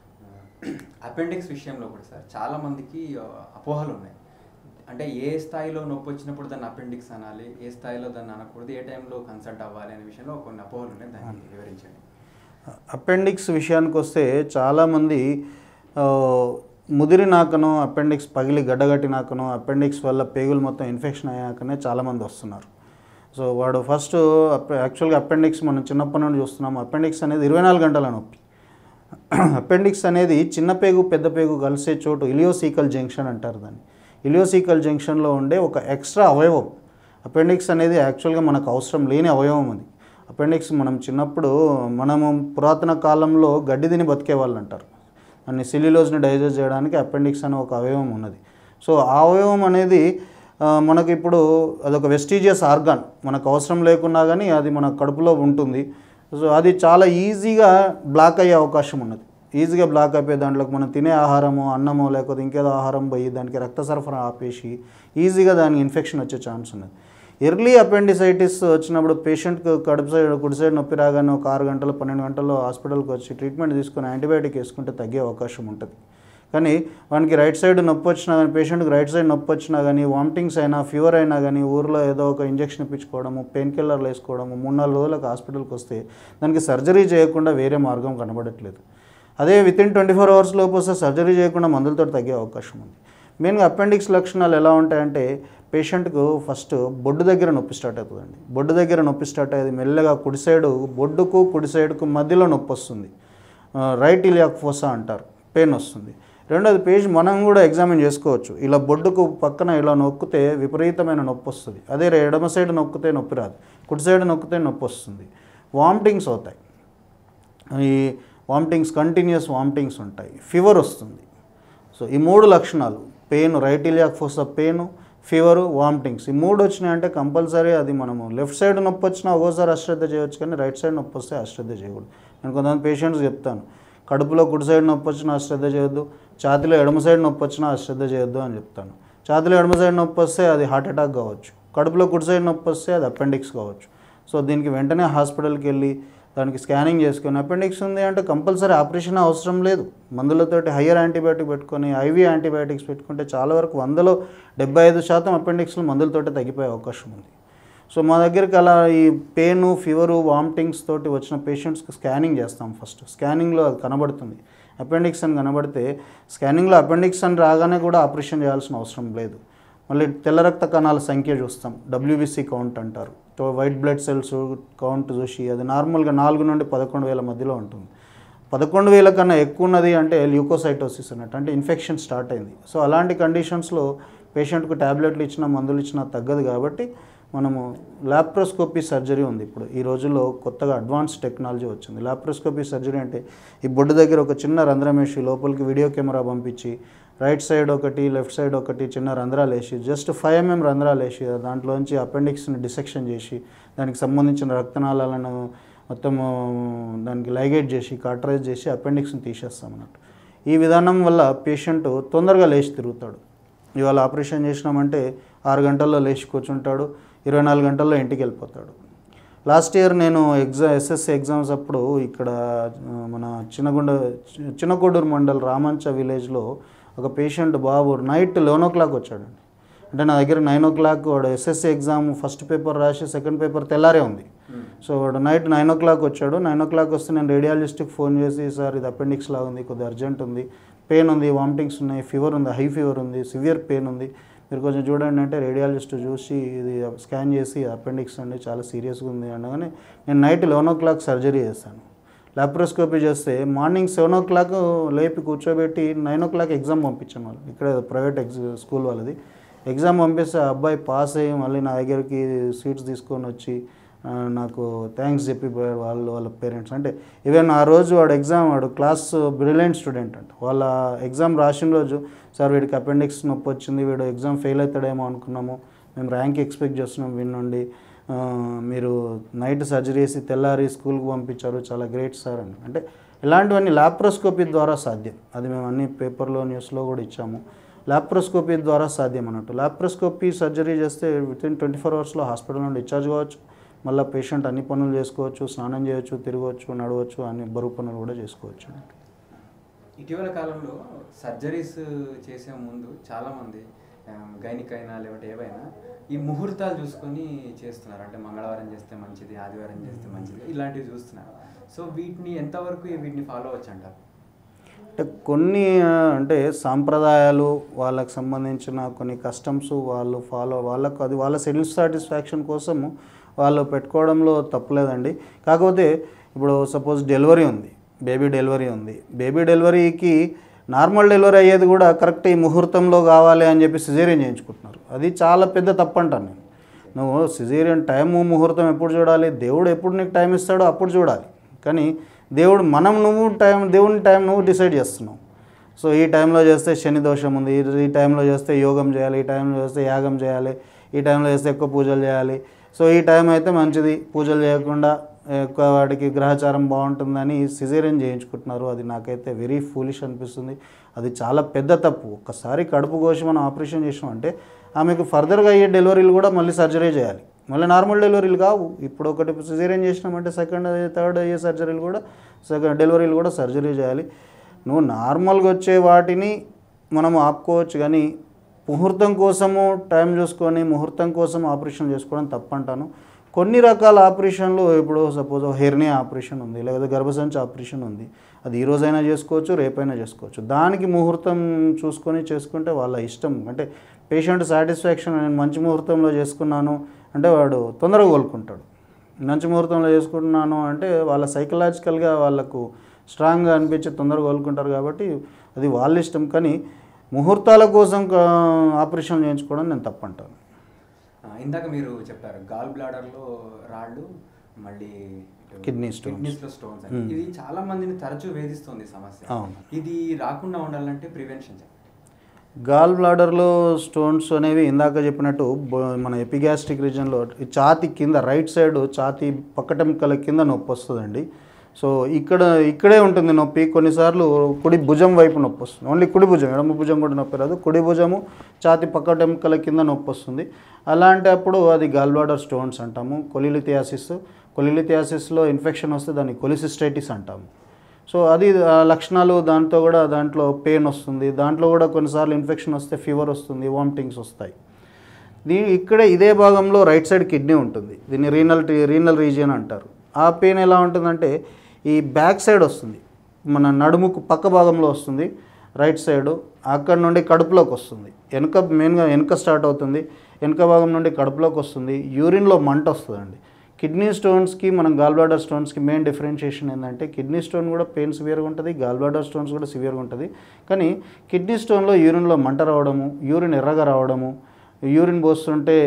[SPEAKER 1] అపెండిక్స్ విషయంలో కూడా సార్ చాలా మందికి ఆ, అపోహలు ఉన్నాయి అంటే ఏ స్థాయిలో నొప్పి వచ్చినప్పుడు దాన్ని అపెండిక్స్ అనాలి ఏ స్థాయిలో దాన్ని అనకూడదు ఏ టైంలో కన్సల్ట్ అవ్వాలి అనే విషయంలో కొన్ని అపోహలు ఉన్నాయి దాన్ని వివరించండి
[SPEAKER 2] అపెండిక్స్ విషయానికి వస్తే చాలామంది ఆ, ముదిరినాకనో అపెండిక్స్ పగిలి గడ్డగట్టినాకనో అపెండిక్స్ వల్ల పేగులు మొత్తం ఇన్ఫెక్షన్ అయ్యాకనే చాలామంది వస్తున్నారు సో వాడు ఫస్ట్ యాక్చువల్గా అపెండిక్స్ మనం చిన్నప్పటి నుండి చూస్తున్నాం అపెండిక్స్ అనేది ఇరవై నాలుగు గంటల నొప్పి అపెండిక్స్ అనేది చిన్న పేగు పెద్ద పేగు కలిసే చోటు ఇలియోసీకల్ జంక్షన్ అంటారు దాన్ని ఇలియోసీకల్ జంక్షన్లో ఉండే ఒక ఎక్స్ట్రా అవయవం అపెండిక్స్ అనేది యాక్చువల్గా మనకు అవసరం లేని అవయవం అది అపెండిక్స్ మనం చిన్నప్పుడు మనము పురాతన కాలంలో గడ్డి తిని బతికే వాళ్ళు అంటారు అన్ని సిలిలోజ్ని డైజెస్ట్ చేయడానికి అపెండిక్స్ అనే ఒక అవయవం ఉన్నది సో ఆ అవయవం అనేది ఆ, మనకి ఇప్పుడు అదొక వెస్టీజియస్ ఆర్గాన్ మనకు అవసరం లేకున్నా కానీ అది మన కడుపులో ఉంటుంది సో అది చాలా ఈజీగా బ్లాక్ అయ్యే అవకాశం ఉన్నది ఈజీగా బ్లాక్ అయిపోయి దాంట్లోకి మనం తినే ఆహారము అన్నమో లేకపోతే ఇంకేదో ఆహారం పోయి దానికి రక్త సరఫరా ఆపేసి ఈజీగా దానికి ఇన్ఫెక్షన్ వచ్చే ఛాన్స్ ఉన్నది ఎర్లీ అపెండిసైటిస్ వచ్చినప్పుడు పేషెంట్కి కడుపు సైడ్ కుడి సైడ్ నొప్పి రాగానే ఒక ఆరు గంటలు పన్నెండు గంటల్లో హాస్పిటల్కి వచ్చి ట్రీట్మెంట్ తీసుకుని యాంటీబయాటిక్ వేసుకుంటే తగ్గే అవకాశం ఉంటుంది కానీ వానికి రైట్ సైడ్ నొప్పి వచ్చినా కానీ పేషెంట్కి రైట్ సైడ్ నొప్పి వచ్చినా కానీ వామిటింగ్స్ అయినా ఫీవర్ అయినా కానీ ఊర్లో ఏదో ఒక ఇంజెక్షన్ ఇప్పించుకోవడము పెయిన్ కిల్లర్లు వేసుకోవడము మూడు నాలుగు రోజులకు హాస్పిటల్కి వస్తే దానికి సర్జరీ చేయకుండా వేరే మార్గం కనబడట్లేదు అదే within twenty four hours లోపు వస్తే సర్జరీ చేయకుండా మందులతో తగ్గే అవకాశం ఉంది మెయిన్గా అపెండిక్స్ లక్షణాలు ఎలా ఉంటాయంటే పేషెంట్కు ఫస్ట్ బొడ్డు దగ్గర నొప్పి స్టార్ట్ అవుతుందండి బొడ్డు దగ్గర నొప్పి స్టార్ట్ అయ్యేది మెల్లగా కుడి సైడు బొడ్డుకు కుడి సైడ్కు మధ్యలో నొప్పి వస్తుంది రైట్ ఇలియాక్ ఫోసా అంటారు పెయిన్ వస్తుంది రెండోది పేజ్ మనం కూడా ఎగ్జామిన్ చేసుకోవచ్చు ఇలా బొడ్డుకు పక్కన ఇలా నొక్కితే విపరీతమైన నొప్పి వస్తుంది అదే ఎడమ సైడ్ నొక్కితే నొప్పి రాదు కుడి సైడ్ నొక్కితే నొప్పి వస్తుంది వామిటింగ్స్ అవుతాయి ఈ వామిటింగ్స్ కంటిన్యూస్ వామిటింగ్స్ ఉంటాయి ఫీవర్ వస్తుంది సో ఈ మూడు లక్షణాలు pain right iliac fossa pain fever vomitings ఈ మూడు వచ్చినాయంటే కంపల్సరీ అది మనము లెఫ్ట్ సైడ్ నొప్పి వచ్చినా ఒక్కోసారి అశ్రద్ధ చేయొచ్చు కానీ రైట్ సైడ్ నొప్పి వస్తే అశ్రద్ధ చేయకూడదు నేను కొంతమంది పేషెంట్స్ చెప్తాను కడుపులో కుడి సైడ్ నొప్పి వచ్చినా అశ్రద్ధ చేయొద్దు ఛాతిలో ఎడమ సైడ్ నొప్పి వచ్చినా అశ్రద్ధ చేయొద్దు అని చెప్తాను ఛాతిలో ఎడమ సైడ్ నొప్పి వస్తే అది హార్ట్ అటాక్ కావచ్చు కడుపులో కుడి సైడ్ నొప్పి వస్తే అది అపెండిక్స్ కావచ్చు సో దీనికి వెంటనే హాస్పిటల్కి వెళ్ళి దానికి స్కానింగ్ చేసుకొని అపెండిక్స్ ఉంది అంటే కంపల్సరీ ఆపరేషన్ అవసరం లేదు మందులతోటి హయ్యర్ యాంటీబయాటిక్ పెట్టుకొని ఐవీ యాంటీబయాటిక్స్ పెట్టుకుంటే చాలా వరకు వందలో డెబ్బై ఐదు శాతం అపెండిక్స్లు మందులతోటి తగ్గిపోయే అవకాశం ఉంది సో మా దగ్గరికి అలా ఈ పెయిన్ ఫీవరు వామిటింగ్స్ తోటి వచ్చిన పేషెంట్స్కి స్కానింగ్ చేస్తాం ఫస్ట్ స్కానింగ్లో అది కనబడుతుంది అపెండిక్స్ అని కనబడితే స్కానింగ్లో అపెండిక్స్ అని రాగానే కూడా ఆపరేషన్ చేయాల్సిన అవసరం లేదు మళ్ళీ తెల్ల రక్త కణాల సంఖ్య చూస్తాం డబ్ల్యూబీసీ కౌంట్ అంటారు తో వైట్ బ్లడ్ సెల్స్ కౌంట్ చూసి అది నార్మల్గా నాలుగు నుండి పదకొండు వేల మధ్యలో ఉంటుంది పదకొండు వేల కన్నా ఎక్కువ ఉన్నది అంటే ల్యూకోసైటోసిస్ అన్నట్టు అంటే ఇన్ఫెక్షన్ స్టార్ట్ అయింది సో అలాంటి కండిషన్స్లో పేషెంట్కు ట్యాబ్లెట్లు ఇచ్చినా మందులు ఇచ్చినా తగ్గదు కాబట్టి మనము లాప్రోస్కోపీ సర్జరీ ఉంది ఇప్పుడు ఈ రోజుల్లో కొత్తగా అడ్వాన్స్ టెక్నాలజీ వచ్చింది లాప్రోస్కోపీ సర్జరీ అంటే ఈ బొడ్డు దగ్గర ఒక చిన్న రంధ్రం వేసి లోపలికి వీడియో కెమెరా పంపించి రైట్ సైడ్ ఒకటి లెఫ్ట్ సైడ్ ఒకటి చిన్న రంధ్రాలు వేసి జస్ట్ ఫైవ్ ఎంఎం రంధ్రాలు వేసి దాంట్లోంచి అపెండిక్స్ని డిసెక్షన్ చేసి దానికి సంబంధించిన రక్తనాళాలను మొత్తం దానికి లైగేట్ చేసి కాటరైజ్ చేసి అపెండిక్స్ని తీసేస్తాం అన్నట్టు ఈ విధానం వల్ల పేషెంట్ తొందరగా లేచి తిరుగుతాడు ఇవాళ ఆపరేషన్ చేసినామంటే ఆరు గంటల్లో లేచి కూర్చుంటాడు ఇరవై నాలుగు గంటల్లో ఇంటికి వెళ్ళిపోతాడు లాస్ట్ ఇయర్ నేను ఎగ్జా ఎస్ఎస్సి ఎగ్జామ్స్ అప్పుడు ఇక్కడ ఆ, మన చిన్నగుండ చి- చిన్నకోడూరు మండల్ రామంచ విలేజ్లో ఒక పేషెంట్ బాబు నైట్ లెవెన్ ఓ క్లాక్ వచ్చాడండి అంటే నా దగ్గర నైన్ ఓ క్లాక్ వాడు ఎస్ఎస్సి ఎగ్జామ్ ఫస్ట్ పేపర్ రాసి సెకండ్ పేపర్ తెల్లారే ఉంది సో వాడు నైట్ నైన్ ఓ క్లాక్ వచ్చాడు నైన్ ఓ క్లాక్ వస్తే నేను రేడియాలజిస్ట్కి ఫోన్ చేసి సార్ ఇది అపెండిక్స్ లాగా ఉంది కొద్దిగా అర్జెంట్ ఉంది పెయిన్ ఉంది వామిటింగ్స్ ఉన్నాయి ఫీవర్ ఉంది హై ఫీవర్ ఉంది సివియర్ పెయిన్ ఉంది మీరు కొంచెం చూడండి అంటే రేడియాలజిస్ట్ చూసి ఇది స్కాన్ చేసి అపెండిక్స్ అండి చాలా సీరియస్గా ఉంది అనగానే నేను night eleven o'clock surgery చేశాను లాప్రోస్కోపీ చేస్తే మార్నింగ్ సెవెన్ ఓ క్లాక్ లేపి కూర్చోబెట్టి నైన్ ఓ క్లాక్ ఎగ్జామ్ పంపించాను వాళ్ళు ఇక్కడ ప్రైవేట్ ఎగ్జ స్కూల్ వాళ్ళది ఎగ్జామ్ పంపిస్తే ఆ అబ్బాయి పాస్ అయ్యి మళ్ళీ నా దగ్గరికి సీట్స్ తీసుకొని వచ్చి ఆ, నాకు థ్యాంక్స్ చెప్పిపోయారు వాళ్ళు వాళ్ళ పేరెంట్స్ అంటే ఈవెన్ ఆ రోజు వాడు ఎగ్జామ్ వాడు క్లాస్ బ్రిలియంట్ స్టూడెంట్ అంట వాళ్ళ ఎగ్జామ్ రాసిన రోజు సార్ వీడికి అపెండిక్స్ నొప్పి వచ్చింది వీడు ఎగ్జామ్ ఫెయిల్ అవుతాడేమో అనుకున్నాము మేము ర్యాంక్ ఎక్స్పెక్ట్ చేస్తున్నాం వీడి నుండి ఆ, మీరు నైట్ సర్జరీ చేసి తెల్లారి స్కూల్కి పంపించారు చాలా గ్రేట్ సార్ అని అంటే ఇలాంటివన్నీ లాప్రోస్కోపీ ద్వారా సాధ్యం అది మేము అన్ని పేపర్లో న్యూస్లో కూడా ఇచ్చాము లాప్రోస్కోపీ ద్వారా సాధ్యం అన్నట్టు లాప్రోస్కోపీ సర్జరీ చేస్తే విత్ ఇన్ ట్వంటీ ఫోర్ అవర్స్లో హాస్పిటల్ నుండి డిశ్చార్జ్ కావచ్చు మళ్ళీ పేషెంట్ అన్ని పనులు చేసుకోవచ్చు స్నానం చేయొచ్చు తిరగవచ్చు నడవచ్చు అన్ని బరువు పనులు కూడా చేసుకోవచ్చు
[SPEAKER 1] ఇటీవల కాలంలో సర్జరీస్ చేసే ముందు చాలామంది గైనిక్ అయినా లేకపోతే ఏవైనా ఈ ముహూర్తాలు చూసుకొని చేస్తున్నారు అంటే మంగళవారం చేస్తే మంచిది ఆదివారం చేస్తే మంచిది ఇలాంటివి చూస్తున్నారు సో వీటిని ఎంతవరకు వీటిని ఫాలో అవచ్చు అంటారు
[SPEAKER 2] అంటే కొన్ని ఆ, అంటే సాంప్రదాయాలు వాళ్ళకి సంబంధించిన కొన్ని కస్టమ్స్ వాళ్ళు ఫాలో వాళ్ళకు అది వాళ్ళ సెల్ఫ్ సాటిస్ఫాక్షన్ కోసము వాళ్ళు పెట్టుకోవడంలో తప్పులేదండి కాకపోతే ఇప్పుడు సపోజ్ డెలివరీ ఉంది బేబీ డెలివరీ ఉంది బేబీ డెలివరీకి నార్మల్ డెలివరీ అయ్యేది కూడా కరెక్ట్ ఈ ముహూర్తంలో కావాలి అని చెప్పి సిజేరియన్ చేయించుకుంటున్నారు అది చాలా పెద్ద తప్పు అంటాను నేను నువ్వు సిజేరియన్ టైము ముహూర్తం ఎప్పుడు చూడాలి దేవుడు ఎప్పుడు నీకు టైం ఇస్తాడో అప్పుడు చూడాలి కానీ దేవుడు మనం నువ్వు టైం దేవుని టైం నువ్వు డిసైడ్ చేస్తున్నావు సో ఈ టైంలో చేస్తే శని దోషం ఉంది ఈ- ఈ టైంలో చేస్తే యోగం చేయాలి ఈ టైంలో చేస్తే యాగం చేయాలి ఈ టైంలో చేస్తే ఎక్కువ పూజలు చేయాలి సో ఈ టైం అయితే మంచిది పూజలు చేయకుండా ఎక్కువ వాటికి గ్రహచారం బాగుంటుందని సిజేరియన్ చేయించుకుంటున్నారు అది నాకైతే వెరీ ఫూలిష్ అనిపిస్తుంది అది చాలా పెద్ద తప్పు ఒక్కసారి కడుపు కోసి మనం ఆపరేషన్ చేసినామంటే ఆమెకు ఫర్దర్గా అయ్యే డెలివరీలు కూడా మళ్ళీ సర్జరీ చేయాలి మళ్ళీ నార్మల్ డెలివరీలు కావు ఇప్పుడు ఒకటి సిజేరియన్ చేసినామంటే సెకండ్ థర్డ్ అయ్యే సర్జరీలు కూడా సెకండ్ డెలివరీలు కూడా సర్జరీ చేయాలి నువ్వు నార్మల్గా వచ్చే వాటిని మనం ఆపుకోవచ్చు కానీ ముహూర్తం కోసము టైం చూసుకొని ముహూర్తం కోసం ఆపరేషన్ చేసుకోవడం తప్పంటాను కొన్ని రకాల ఆపరేషన్లు ఇప్పుడు సపోజ్ హెర్నియా ఆపరేషన్ ఉంది లేదా గర్భసంచి ఆపరేషన్ ఉంది అది ఈ రోజైనా చేసుకోవచ్చు రేపైనా చేసుకోవచ్చు దానికి ముహూర్తం చూసుకొని చేసుకుంటే వాళ్ళ ఇష్టం అంటే పేషెంట్ సాటిస్ఫాక్షన్ నేను మంచి ముహూర్తంలో చేసుకున్నాను అంటే వాడు తొందరగా కోలుకుంటాడు మంచి ముహూర్తంలో చేసుకుంటున్నాను అంటే వాళ్ళ సైకలాజికల్గా వాళ్ళకు స్ట్రాంగ్గా అనిపించి తొందరగా కోలుకుంటారు కాబట్టి అది వాళ్ళ ఇష్టం కానీ ముహూర్తాల కోసం కా- ఆపరేషన్ చేయించుకోవడం నేను తప్పంటాను
[SPEAKER 1] ఆ, ఇందాక మీరు చెప్పారు గాల్ బ్లాడర్లో రాళ్ళు మళ్ళీ ఇటు
[SPEAKER 2] Kidney stones.
[SPEAKER 1] kidneys లో స్టోన్స్ అని ఇది చాలా మందిని తరచూ వేధిస్తుంది ఈ సమస్య
[SPEAKER 2] అవును.
[SPEAKER 1] ఇది రాకుండా ఉండాలంటే ప్రివెన్షన్
[SPEAKER 2] గాల్ బ్లాడర్లో స్టోన్స్ అనేవి ఇందాక చెప్పినట్టు బొ- మన ఎపిగాస్ట్రిక్ రీజన్లో ఈ ఛాతి కింద రైట్ సైడ్ ఛాతి పక్కటెంకల కింద నొప్పి వస్తుందండి సో ఇక్కడ ఇక్కడే ఉంటుంది నొప్పి కొన్నిసార్లు కుడి భుజం వైపు నొప్పి వస్తుంది ఓన్లీ కుడి భుజం ఎడమ భుజం కూడా నొప్పి రాదు కుడి భుజము ఛాతి పక్కటెంకల కింద నొప్పి వస్తుంది అలాంటి అప్పుడు అది గాల్ బ్లాడర్ స్టోన్స్ అంటాము కొలిలిథియాసిస్ కొలిలిథియాసిస్లో ఇన్ఫెక్షన్ వస్తే దాన్ని కొలిసిస్టైటిస్ అంటాము సో అది ఆ లక్షణాలు దాంతో కూడా దాంట్లో పెయిన్ వస్తుంది దాంట్లో కూడా కొన్నిసార్లు ఇన్ఫెక్షన్ వస్తే ఫీవర్ వస్తుంది వామిటింగ్స్ వస్తాయి దీ ఇక్కడే ఇదే భాగంలో రైట్ సైడ్ కిడ్నీ ఉంటుంది దీన్ని రీనల్ రీనల్ రీజియన్ అంటారు ఆ పెయిన్ ఎలా ఉంటుందంటే ఈ బ్యాక్ సైడ్ వస్తుంది మన నడుముకు పక్క భాగంలో వస్తుంది రైట్ సైడ్ అక్కడ నుండి కడుపులోకి వస్తుంది వెనుక మెయిన్గా వెనుక స్టార్ట్ అవుతుంది వెనుక భాగం నుండి కడుపులోకి వస్తుంది యూరిన్లో మంట వస్తుందండి కిడ్నీ స్టోన్స్కి మనం గాల్ బ్లాడర్ స్టోన్స్కి మెయిన్ డిఫరెన్షియేషన్ ఏంటంటే కిడ్నీ స్టోన్ కూడా పెయిన్ సివియర్గా ఉంటుంది గాల్ బ్లాడర్ స్టోన్స్ కూడా సివియర్గా ఉంటుంది కానీ కిడ్నీ స్టోన్లో యూరిన్లో మంట రావడము యూరిన్ ఎర్రగా రావడము యూరిన్ పోస్తుంటే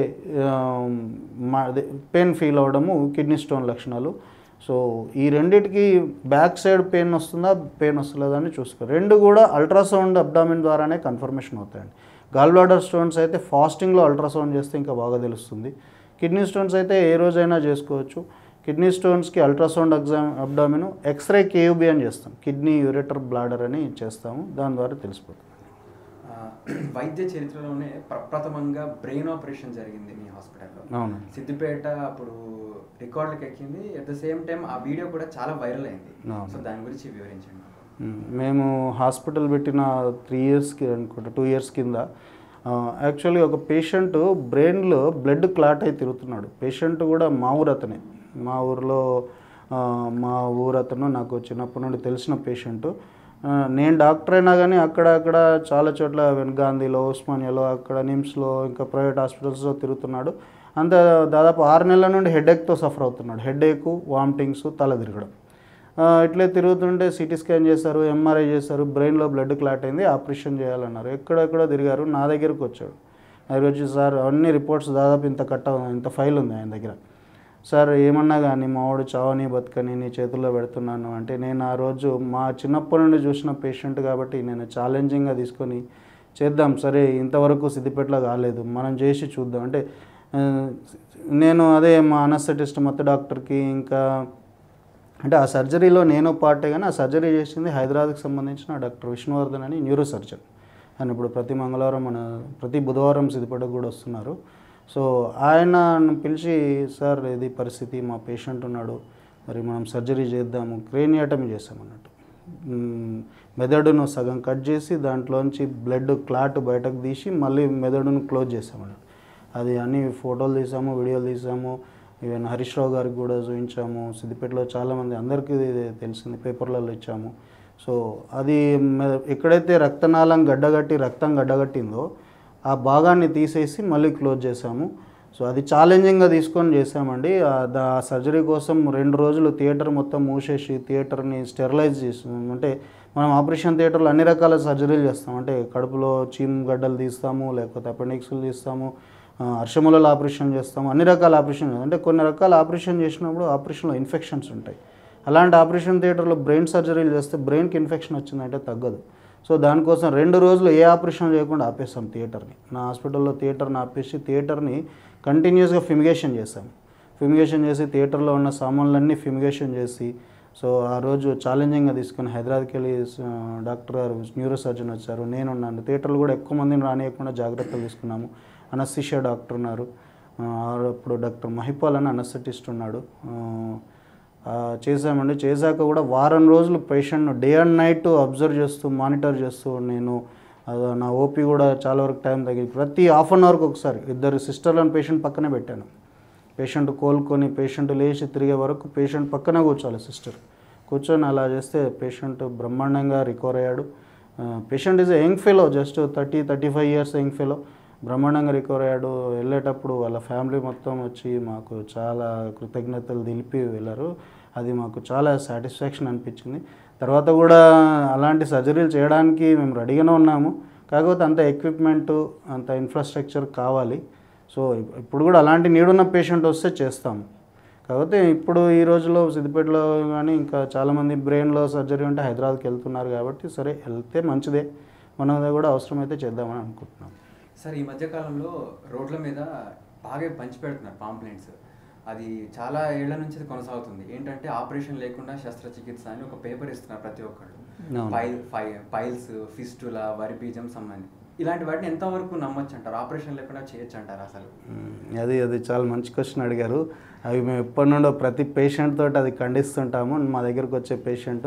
[SPEAKER 2] పెయిన్ ఫీల్ అవ్వడము కిడ్నీ స్టోన్ లక్షణాలు సో ఈ రెండిటికి బ్యాక్ సైడ్ పెయిన్ వస్తుందా పెయిన్ వస్తలేదా అని చూసుకో రెండు కూడా అల్ట్రాసౌండ్ అబ్డామిన్ ద్వారానే కన్ఫర్మేషన్ అవుతాయండి గాల్ బ్లాడర్ స్టోన్స్ అయితే ఫాస్టింగ్లో అల్ట్రాసౌండ్ చేస్తే ఇంకా బాగా తెలుస్తుంది కిడ్నీ స్టోన్స్ అయితే ఏ రోజైనా చేసుకోవచ్చు కిడ్నీ స్టోన్స్కి ultrasound exam abdomen x-ray KUB అని చేస్తాం కిడ్నీ యూరేటర్ బ్లాడర్ అని చేస్తాము దాని ద్వారా తెలిసిపోతుంది
[SPEAKER 1] ఆ, వైద్య చరిత్రలోనే ప్రప్రథమంగా బ్రెయిన్ ఆపరేషన్ జరిగింది మీ హాస్పిటల్లో
[SPEAKER 2] అవును
[SPEAKER 1] సిద్దిపేట అప్పుడు రికార్డులకు ఎక్కింది అట్ ద సేమ్ టైం ఆ వీడియో కూడా చాలా వైరల్ అయింది
[SPEAKER 2] అవును.
[SPEAKER 1] సో దాని గురించి వివరించండి
[SPEAKER 2] మ్మ్. మేము హాస్పిటల్ పెట్టిన త్రీ ఇయర్స్కి అనుకుంటా టూ ఇయర్స్ కింద యాక్చువల్లీ ఒక పేషెంట్ బ్రెయిన్లో బ్లడ్ క్లాట్ అయి తిరుగుతున్నాడు పేషెంట్ కూడా మా ఊరు అతనే మా ఊరిలో ఆ, మా ఊరు అతను నాకు చిన్నప్పటి నుండి తెలిసిన పేషెంట్ నేను డాక్టర్ అయినా కానీ అక్కడ అక్కడ చాలా చోట్ల గాంధీలో ఉస్మానియాలో అక్కడ నిమ్స్లో ఇంకా ప్రైవేట్ హాస్పిటల్స్లో తిరుగుతున్నాడు అంత దాదాపు ఆరు నెలల నుండి హెడేక్తో సఫర్ అవుతున్నాడు హెడేక్ వామిటింగ్స్ తల తిరగడం ఆ, ఇట్లే తిరుగుతుంటే సిటీ స్కాన్ చేశారు ఎంఆర్ఐ చేశారు బ్రెయిన్లో బ్లడ్ క్లాట్ అయింది ఆపరేషన్ చేయాలన్నారు ఎక్కడెక్కడో తిరిగారు నా దగ్గరకు వచ్చాడు నా దగ్గర వచ్చి సార్ అన్ని రిపోర్ట్స్ దాదాపు ఇంత కట్ట ఇంత ఫైల్ ఉంది ఆయన దగ్గర సార్ ఏమన్నా కానీ మా వాడు చావని బతకని నీ చేతుల్లో పెడుతున్నాను అంటే నేను ఆ రోజు మా చిన్నప్పటి నుండి చూసిన పేషెంట్ కాబట్టి నేను ఛాలెంజింగ్గా తీసుకొని చేద్దాం సరే ఇంతవరకు సిద్దిపేటలో కాలేదు మనం చేసి చూద్దాం అంటే ఆ, నేను అదే మా అనస్థెటిస్ట్ మత్తు డాక్టర్కి ఇంకా అంటే ఆ సర్జరీలో నేను పార్టే కానీ ఆ సర్జరీ చేసింది హైదరాబాద్కి సంబంధించిన డాక్టర్ విష్ణువర్ధన్ అని న్యూరో సర్జన్ ఆయన ఇప్పుడు ప్రతి మంగళవారం మన ప్రతి బుధవారం సిద్దిపేటకు కూడా వస్తున్నారు సో ఆయన పిలిచి సార్ ఇది పరిస్థితి మా పేషెంట్ ఉన్నాడు మరి మనం సర్జరీ చేద్దాము క్రేనియాటమీ చేస్తామన్నట్టు మ్మ్, మెదడును సగం కట్ చేసి దాంట్లోంచి బ్లడ్ క్లాట్ బయటకు తీసి మళ్ళీ మెదడును క్లోజ్ చేసామన్నట్టు అది అన్ని ఫోటోలు తీసాము వీడియోలు తీసాము ఈవెన్ హరీష్ రావు గారికి కూడా చూపించాము సిద్దిపేటలో చాలామంది అందరికీ ఇది తెలిసింది పేపర్లలో ఇచ్చాము సో అది మె- ఎక్కడైతే రక్తనాళం గడ్డగట్టి రక్తం గడ్డగట్టిందో ఆ భాగాన్ని తీసేసి మళ్ళీ క్లోజ్ చేసాము సో అది ఛాలెంజింగ్గా తీసుకొని చేసామండి ఆ దా- ఆ సర్జరీ కోసం రెండు రోజులు థియేటర్ మొత్తం మూసేసి థియేటర్ని స్టెరిలైజ్ చేసాం అంటే మనం ఆపరేషన్ థియేటర్లో అన్ని రకాల సర్జరీలు చేస్తాం అంటే కడుపులో చీమ్ గడ్డలు తీస్తాము లేకపోతే అపెండిక్స్లు తీస్తాము ఆ, అర్షములలో ఆపరేషన్ చేస్తాము అన్ని రకాల ఆపరేషన్ చేస్తాం. అంటే కొన్ని రకాల ఆపరేషన్ చేసినప్పుడు ఆపరేషన్లో ఇన్ఫెక్షన్స్ ఉంటాయి అలాంటి ఆపరేషన్ థియేటర్లో బ్రెయిన్ సర్జరీలు చేస్తే బ్రెయిన్కి ఇన్ఫెక్షన్ వచ్చిందంటే తగ్గదు సో దానికోసం రెండు రోజులు ఏ ఆపరేషన్ చేయకుండా ఆపేస్తాం థియేటర్ని నా హాస్పిటల్లో థియేటర్ని ఆపేసి థియేటర్ని కంటిన్యూస్గా ఫిమిగేషన్ చేశాం ఫిమిగేషన్ చేసి థియేటర్లో ఉన్న సామాన్లన్నీ ఫిమిగేషన్ చేసి సో ఆ రోజు ఛాలెంజింగ్గా తీసుకుని హైదరాబాద్కి వెళ్ళి ఆ, డాక్టర్ గారు న్యూరో సర్జన్ వచ్చారు నేను ఉన్నాను థియేటర్లు కూడా ఎక్కువ మందిని రానియకుండా జాగ్రత్తలు తీసుకున్నాము అనస్థిషియా డాక్టర్ ఉన్నారు ఆ, అప్పుడు డాక్టర్ మహిపాల్ అని అనస్థెటిస్ట్ ఉన్నాడు ఆ, ఆ, చేశామండి చేశాక కూడా వారం రోజులు పేషెంట్ను డే అండ్ నైట్ అబ్జర్వ్ చేస్తూ మానిటర్ చేస్తూ నేను ఆ, నా ఓపీ కూడా చాలా వరకు టైం తగ్గింది ప్రతి హాఫ్ అన్ అవర్కి ఒకసారి ఇద్దరు సిస్టర్లను పేషెంట్ పక్కనే పెట్టాను పేషెంట్ కోలుకొని పేషెంట్ లేచి తిరిగే వరకు పేషెంట్ పక్కనే కూర్చోవాలి సిస్టర్ కూర్చొని అలా చేస్తే పేషెంట్ బ్రహ్మాండంగా రికవర్ అయ్యాడు patient is young fellow just thirty thirty five years young fellow బ్రహ్మాండంగా రికవర్ అయ్యాడు వెళ్ళేటప్పుడు వాళ్ళ ఫ్యామిలీ మొత్తం వచ్చి మాకు చాలా కృతజ్ఞతలు తెలిపి వెళ్ళారు అది మాకు చాలా సాటిస్ఫాక్షన్ అనిపించింది తర్వాత కూడా అలాంటి సర్జరీలు చేయడానికి మేము రెడీగానే ఉన్నాము కాకపోతే అంత ఎక్విప్మెంట్ అంత ఇన్ఫ్రాస్ట్రక్చర్ కావాలి సో ఇప్- ఇప్పుడు కూడా అలాంటి నీడున్న పేషెంట్ వస్తే చేస్తాము కాకపోతే ఇప్పుడు ఈ రోజులో సిద్దిపేటలో కానీ ఇంకా చాలామంది బ్రెయిన్లో సర్జరీ ఉంటే హైదరాబాద్కి వెళ్తున్నారు కాబట్టి సరే వెళ్తే మంచిదే మనది కూడా అవసరమైతే చేద్దామని అనుకుంటున్నాం
[SPEAKER 1] సార్ ఈ మధ్యకాలంలో రోడ్ల మీద బాగా పంచి పెడుతున్నారు పాంప్లెంట్స్ అది చాలా ఏళ్ల నుంచి అది కొనసాగుతుంది ఏంటంటే ఆపరేషన్ లేకుండా శస్త్రచికిత్స అని ఒక పేపర్ ఇస్తున్నారు ప్రతి ఒక్కళ్ళు
[SPEAKER 2] అవును.
[SPEAKER 1] పైల్ ఫై- పైల్స్ ఫిస్టులా వరి బీజం సంబంధించి ఇలాంటి వాటిని ఎంతవరకు నమ్మొచ్చు అంటారు ఆపరేషన్ లేకుండా చేయొచ్చు అంటారు అసలు
[SPEAKER 2] మ్మ్. అది అది చాలా మంచి క్వశ్చన్ అడిగారు అవి మేము ఎప్పటి నుండో ప్రతి పేషెంట్ తోటి అది ఖండిస్తుంటాము మా దగ్గరకు వచ్చే పేషెంట్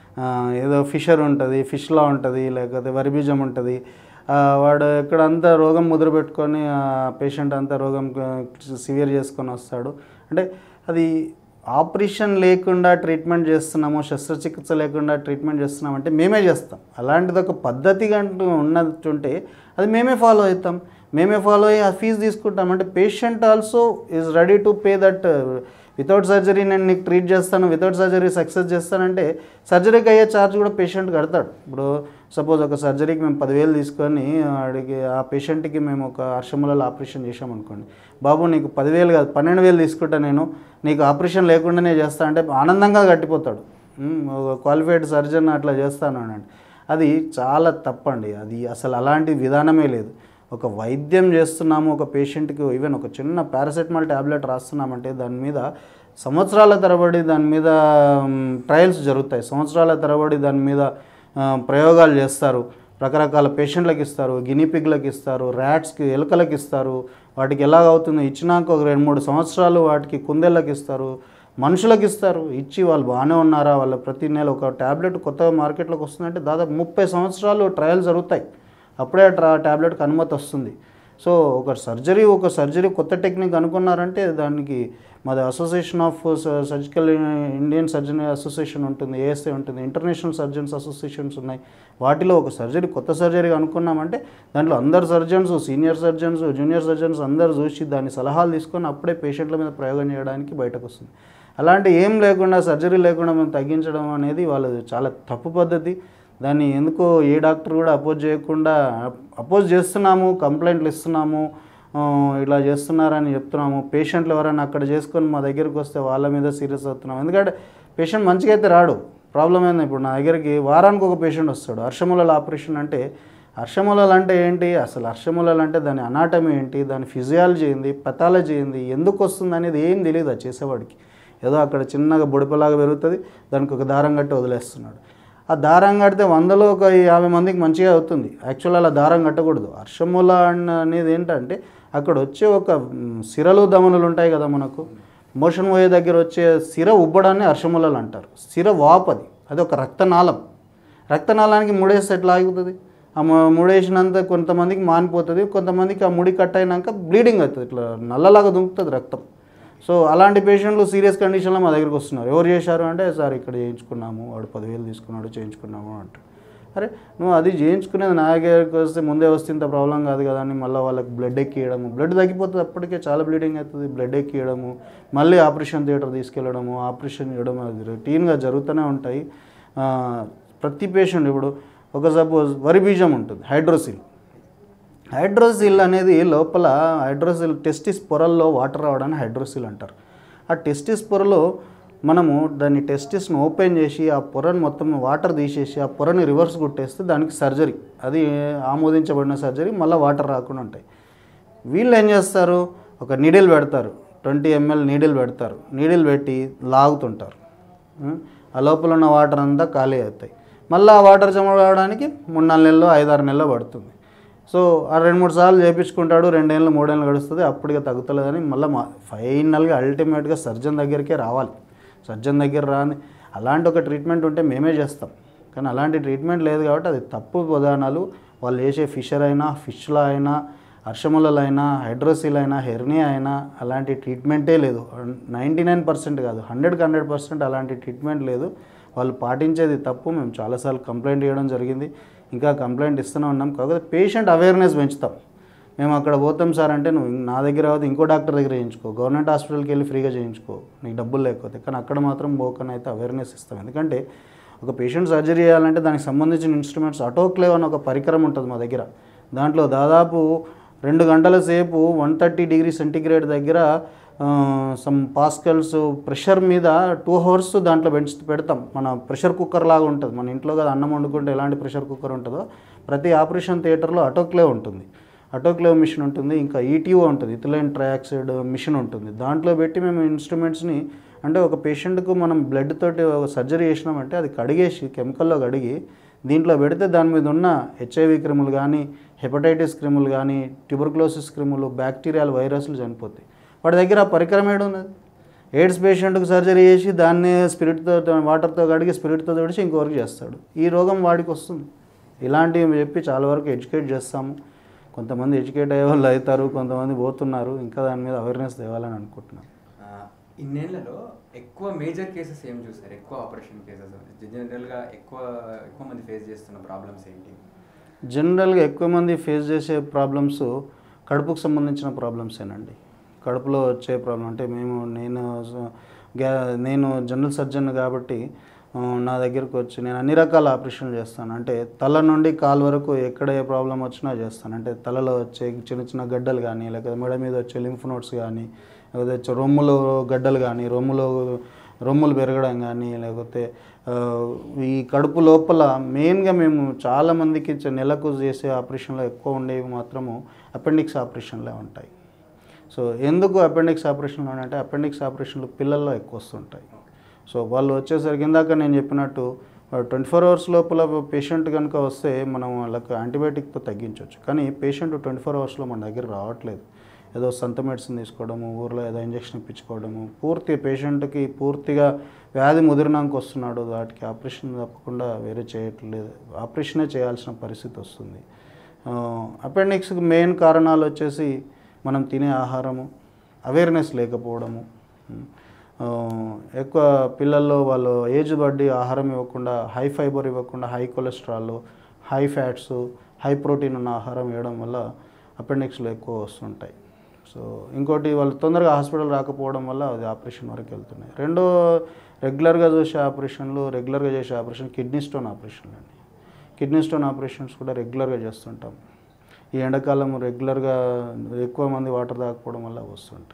[SPEAKER 2] ఏదో ఫిషర్ ఉంటుంది ఫిష్లా ఉంటుంది లేకపోతే వరిబీజం ఉంటుంది ఆ, వాడు ఎక్కడంతా రోగం ముద్ర పెట్టుకొని పేషెంట్ అంతా రోగం సివియర్ చేసుకొని వస్తాడు అంటే అది ఆపరేషన్ లేకుండా ట్రీట్మెంట్ చేస్తున్నాము శస్త్రచికిత్స లేకుండా ట్రీట్మెంట్ చేస్తున్నాం అంటే మేమే చేస్తాం అలాంటిది ఒక పద్ధతిగా అంటూ ఉన్నట్టుంటే అది మేమే ఫాలో అవుతాం మేమే ఫాలో అయ్యి ఆ ఫీజు తీసుకుంటాం అంటే patient also is ready to pay that without surgery నేను నీకు ట్రీట్ చేస్తాను వితౌట్ సర్జరీ సక్సెస్ చేస్తానంటే సర్జరీకి అయ్యే ఛార్జ్ కూడా పేషెంట్ కడతాడు ఇప్పుడు సపోజ్ ఒక సర్జరీకి మేము పదివేలు తీసుకొని వాడికి ఆ పేషెంట్కి మేము ఒక హర్షములలో ఆపరేషన్ చేసామనుకోండి బాబు నీకు పదివేలు కాదు పన్నెండు వేలు తీసుకుంటా నేను నీకు ఆపరేషన్ లేకుండానే చేస్తా అంటే ఆనందంగా కట్టిపోతాడు ఉమ్, ఒక క్వాలిఫైడ్ సర్జన్ అట్లా చేస్తాను అనండి అది చాలా తప్పండి అది అసలు అలాంటి విధానమే లేదు ఒక వైద్యం చేస్తున్నాము ఒక పేషెంట్కి ఈవెన్ ఒక చిన్న పారాసెటమాల్ ట్యాబ్లెట్ రాస్తున్నామంటే దాని మీద సంవత్సరాల తరబడి దాని మీద ట్రయల్స్ జరుగుతాయి సంవత్సరాల తరబడి దాని మీద ఆ, ప్రయోగాలు చేస్తారు రకరకాల పేషెంట్లకు ఇస్తారు గినిపిగ్లకు ఇస్తారు ర్యాట్స్కి ఎలుకలకు ఇస్తారు వాటికి ఎలాగ అవుతుందో ఇచ్చినాక ఒక రెండు మూడు సంవత్సరాలు వాటికి కుందేళ్ళకి ఇస్తారు మనుషులకు ఇస్తారు ఇచ్చి వాళ్ళు బాగానే ఉన్నారా వాళ్ళ ప్రతి నెల ఒక ట్యాబ్లెట్ కొత్తగా మార్కెట్లోకి వస్తుందంటే దాదాపు ముప్పై సంవత్సరాలు ట్రయల్ జరుగుతాయి అప్పుడే ట్రా ట్యాబ్లెట్కి అనుమతి వస్తుంది సో ఒక సర్జరీ ఒక సర్జరీ కొత్త టెక్నిక్ అనుకున్నారంటే దానికి మాది association of surgical Indian surgeon association ఉంటుంది ఏఎస్ఏ ఉంటుంది ఇంటర్నేషనల్ సర్జన్స్ అసోసియేషన్స్ ఉన్నాయి వాటిలో ఒక సర్జరీ కొత్త సర్జరీ అనుకున్నామంటే దాంట్లో అందరు surgeons senior surgeons junior surgeons అందరు చూసి దాని సలహాలు తీసుకొని అప్పుడే పేషెంట్ల మీద ప్రయోగం చేయడానికి బయటకు వస్తుంది అలాంటి ఏం లేకుండా సర్జరీ లేకుండా మేము తగ్గించడం అనేది వాళ్ళది చాలా తప్పు పద్ధతి దాన్ని ఎందుకో ఏ డాక్టర్ కూడా అపోజ్ చేయకుండా అపోజ్ చేస్తున్నాము కంప్లైంట్లు ఇస్తున్నాము ఆ, ఇలా చేస్తున్నారని చెప్తున్నాము పేషెంట్లు ఎవరైనా అక్కడ చేసుకొని మా దగ్గరికి వస్తే వాళ్ళ మీద సీరియస్ అవుతున్నాం ఎందుకంటే పేషెంట్ మంచిగా అయితే రాడు ప్రాబ్లం ఏంది ఇప్పుడు నా దగ్గరికి వారానికి ఒక పేషెంట్ వస్తాడు హర్షములల ఆపరేషన్ అంటే హర్షములలు అంటే ఏంటి అసలు హర్షములలు అంటే దాని అనాటమీ ఏంటి దాని ఫిజియాలజీ ఏంది పథాలజీ ఏంది ఎందుకు వస్తుంది అనేది ఏం తెలియదు ఆ చేసేవాడికి ఏదో అక్కడ చిన్నగా బుడపలాగా పెరుగుతుంది దానికి ఒక దారం కట్టి వదిలేస్తున్నాడు ఆ దారం కడితే వందలో ఒక యాభై మందికి మంచిగా అవుతుంది యాక్చువల్ అలా దారం కట్టకూడదు హర్షముల అన్న- అనేది ఏంటంటే అక్కడ వచ్చే ఒక మ్, సిరలు దమనులు ఉంటాయి కదా మనకు మోషన్ పోయే దగ్గర వచ్చే సిర ఉబ్బడాన్ని హర్షములలు అంటారు సిర వాపది అది ఒక రక్తనాళం రక్తనాళానికి ముడేస్తే ఎట్లా ఆగుతుంది ఆ ము- ముడేసినంత కొంతమందికి మానిపోతుంది కొంతమందికి ఆ ముడి కట్ అయినాక బ్లీడింగ్ అవుతుంది ఇట్లా నల్లలాగా దుంకుతుంది రక్తం సో అలాంటి పేషెంట్లు సీరియస్ కండిషన్లో మా దగ్గరికి వస్తున్నారు ఎవరు చేశారు అంటే సార్ ఇక్కడ చేయించుకున్నాము వాడు పదివేలు తీసుకున్నాడు చేయించుకున్నాము అంటారు అరే నువ్వు అది చేయించుకునేది నా దగ్గరికి వస్తే ముందే వస్తే ఇంత ప్రాబ్లం కాదు కదా అని మళ్ళీ వాళ్ళకి బ్లడ్ ఎక్కియడము బ్లడ్ తగ్గిపోతుంది అప్పటికే చాలా బ్లీడింగ్ అవుతుంది బ్లడ్ ఎక్కియడము మళ్ళీ ఆపరేషన్ థియేటర్ తీసుకెళ్ళడము ఆపరేషన్ చేయడం అది రొటీన్గా జరుగుతూనే ఉంటాయి ఆ, ప్రతి పేషెంట్ ఇప్పుడు ఒక సపోజ్ వరి బీజం ఉంటుంది హైడ్రోసిల్ హైడ్రోసిల్ అనేది లోపల హైడ్రోసిల్ టెస్టిస్ పొరల్లో వాటర్ రావడాన్ని హైడ్రోసిల్ అంటారు ఆ టెస్టిస్ పొరలో మనము దాన్ని టెస్టిస్ను ఓపెన్ చేసి ఆ పొరను మొత్తం వాటర్ తీసేసి ఆ పొరని రివర్స్ కొట్టేస్తే దానికి సర్జరీ అది ఆమోదించబడిన సర్జరీ మళ్ళీ వాటర్ రాకుండా ఉంటాయి వీళ్ళు ఏం చేస్తారు ఒక నీడిల్ పెడతారు ట్వంటీ ఎంఎల్ నీడిల్ పెడతారు నీడిల్ పెట్టి లాగుతుంటారు ఉం? ఆ లోపల ఉన్న వాటర్ అంతా ఖాళీ అవుతాయి మళ్ళీ ఆ వాటర్ జమ కావడానికి మూడు నాలుగు నెలలు ఐదారు నెలలు పడుతుంది సో ఆ రెండు మూడు సార్లు చేయించుకుంటాడు రెండేళ్ళు మూడేళ్ళు గడుస్తుంది అప్పటికే తగ్గుతలేదని మళ్ళీ మా ఫైనల్గా అల్టిమేట్గా సర్జన్ దగ్గరికే రావాలి సర్జన్ దగ్గర రాని అలాంటి ఒక ట్రీట్మెంట్ ఉంటే మేమే చేస్తాం కానీ అలాంటి ట్రీట్మెంట్ లేదు కాబట్టి అది తప్పు విధానాలు వాళ్ళు వేసే ఫిషర్ అయినా ఫిష్లో అయినా అర్షములలో అయినా హైడ్రోసిల్ అయినా హెర్నియా అయినా అలాంటి ట్రీట్మెంటే లేదు నైంటీ నైన్ పర్సెంట్ కాదు హండ్రెడ్కి హండ్రెడ్ పర్సెంట్ అలాంటి ట్రీట్మెంట్ లేదు వాళ్ళు పాటించేది తప్పు మేము చాలాసార్లు కంప్లైంట్ చేయడం జరిగింది ఇంకా కంప్లైంట్ ఇస్తూనే ఉన్నాం కాకపోతే పేషెంట్ అవేర్నెస్ పెంచుతాం మేము అక్కడ పోతాం సార్ అంటే నువ్వు నా దగ్గర కాదు ఇంకో డాక్టర్ దగ్గర చేయించుకో గవర్నమెంట్ హాస్పిటల్కి వెళ్ళి ఫ్రీగా చేయించుకో నీకు డబ్బులు లేకపోతే కానీ అక్కడ మాత్రం పోకని అయితే అవేర్నెస్ ఇస్తాం ఎందుకంటే ఒక పేషెంట్ సర్జరీ చేయాలంటే దానికి సంబంధించిన ఇన్స్ట్రుమెంట్స్ ఆటోక్లేవ్ అని ఒక పరికరం ఉంటుంది మా దగ్గర దాంట్లో దాదాపు రెండు గంటల సేపు వన్ థర్టీ డిగ్రీ సెంటిగ్రేడ్ దగ్గర సమ్ పాస్కల్స్ ప్రెషర్ మీద టూ అవర్స్ దాంట్లో పెంచు పెడతాం మన ప్రెషర్ కుక్కర్ లాగా ఉంటుంది మన ఇంట్లో కదా అన్నం వండుకుంటే ఎలాంటి ప్రెషర్ కుక్కర్ ఉంటుందో ప్రతి ఆపరేషన్ థియేటర్లో ఆటోక్లేవ్ ఉంటుంది ఆటోక్లేవ్ మిషన్ ఉంటుంది ఇంకా ఈటీఓ ఉంటుంది ఇథిలైన్ ట్రయాక్సైడ్ మిషన్ ఉంటుంది దాంట్లో పెట్టి మేము ఇన్స్ట్రుమెంట్స్ని అంటే ఒక పేషెంట్కు మనం బ్లడ్ తోటి ఒక సర్జరీ చేసినామంటే అది కడిగేసి కెమికల్లో కడిగి దీంట్లో పెడితే దాని మీద ఉన్న హెచ్ఐవి క్రిములు కానీ హెపటైటిస్ క్రిములు కానీ ట్యూబర్క్లోసిస్ క్రిములు బ్యాక్టీరియాలు వైరస్లు చనిపోతాయి వాడి దగ్గర ఆ పరికరం ఏడు ఉన్నది ఎయిడ్స్ పేషెంట్కి సర్జరీ చేసి దాన్ని స్పిరిట్తో వాటర్తో కడిగి స్పిరిట్తో తడిచి ఇంకొకరికి చేస్తాడు ఈ రోగం వాడికి వస్తుంది ఇలాంటివి చెప్పి చాలా వరకు ఎడ్యుకేట్ చేస్తాము కొంతమంది ఎడ్యుకేట్ అయ్యే వాళ్ళు అవుతారు కొంతమంది పోతున్నారు ఇంకా దాని మీద అవేర్నెస్ తేవాలని అనుకుంటున్నాను
[SPEAKER 1] ఆ, ఇన్నేళ్లలో ఎక్కువ మేజర్ కేసెస్ ఏం చూసారు ఎక్కువ ఆపరేషన్ కేసెస్ జనరల్గా ఎక్కువ ఎక్కువ మంది ఫేస్ చేస్తున్న ప్రాబ్లమ్స్ ఏంటి
[SPEAKER 2] జనరల్గా ఎక్కువ మంది ఫేస్ చేసే ప్రాబ్లమ్స్ కడుపుకు సంబంధించిన ప్రాబ్లమ్సేనండి కడుపులో వచ్చే ప్రాబ్లం అంటే మేము నేను స- గ్యా- నేను జనరల్ సర్జన్ కాబట్టి ఆ, నా దగ్గరకు వచ్చి నేను అన్ని రకాల ఆపరేషన్లు చేస్తాను అంటే తల నుండి కాలు వరకు ఎక్కడ ఏ ప్రాబ్లం వచ్చినా చేస్తాను అంటే తలలో వచ్చే చిన్న చిన్న గడ్డలు కానీ లేకపోతే మెడ మీద వచ్చే లింఫ్ నోట్స్ కానీ లేకపోతే వచ్చే రొమ్ములో గడ్డలు కానీ రొమ్ములో రొమ్ములు పెరగడం కానీ లేకపోతే ఆ, ఈ కడుపు లోపల మెయిన్గా మేము చాలామందికి చ- నెలకు చేసే ఆపరేషన్లో ఎక్కువ ఉండేవి మాత్రము అపెండిక్స్ ఆపరేషన్లే ఉంటాయి సో ఎందుకు అపెండిక్స్ ఆపరేషన్లు అంటే అపెండిక్స్ ఆపరేషన్లు పిల్లల్లో ఎక్కువ వస్తుంటాయి సో వాళ్ళు వచ్చేసరికి ఇందాక నేను చెప్పినట్టు ట్వంటీ ఫోర్ అవర్స్ లోపల పేషెంట్ కనుక వస్తే మనం వాళ్ళకి యాంటీబయాటిక్తో తగ్గించవచ్చు కానీ పేషెంట్ ట్వంటీ ఫోర్ అవర్స్లో మన దగ్గర రావట్లేదు ఏదో సంత మెడిసిన్ తీసుకోవడము ఊర్లో ఏదో ఇంజక్షన్ ఇప్పించుకోవడము పూర్తి పేషెంట్కి పూర్తిగా వ్యాధి ముదిరినాక వస్తున్నాడు వాటికి ఆపరేషన్ తప్పకుండా వేరే చేయట్లేదు ఆపరేషనే చేయాల్సిన పరిస్థితి వస్తుంది అపెండిక్స్కి మెయిన్ కారణాలు వచ్చేసి మనం తినే ఆహారము అవేర్నెస్ లేకపోవడము ఆ, ఎక్కువ పిల్లల్లో వాళ్ళు ఏజ్ బట్టి ఆహారం ఇవ్వకుండా హై ఫైబర్ ఇవ్వకుండా high cholesterol high fats high protein ఉన్న ఆహారం ఇవ్వడం వల్ల అపెండిక్స్లో ఎక్కువ వస్తుంటాయి సో ఇంకోటి వాళ్ళు తొందరగా హాస్పిటల్ రాకపోవడం వల్ల అది ఆపరేషన్ వరకు వెళ్తున్నాయి రెండో రెగ్యులర్గా చూసే ఆపరేషన్లు రెగ్యులర్గా చేసే ఆపరేషన్ కిడ్నీ స్టోన్ ఆపరేషన్లు అండి కిడ్నీ స్టోన్ ఆపరేషన్స్ కూడా రెగ్యులర్గా చేస్తుంటాం ఈ ఎండాకాలం రెగ్యులర్గా ఎక్కువ మంది వాటర్ తాగకపోవడం వల్ల వస్తుంటాయి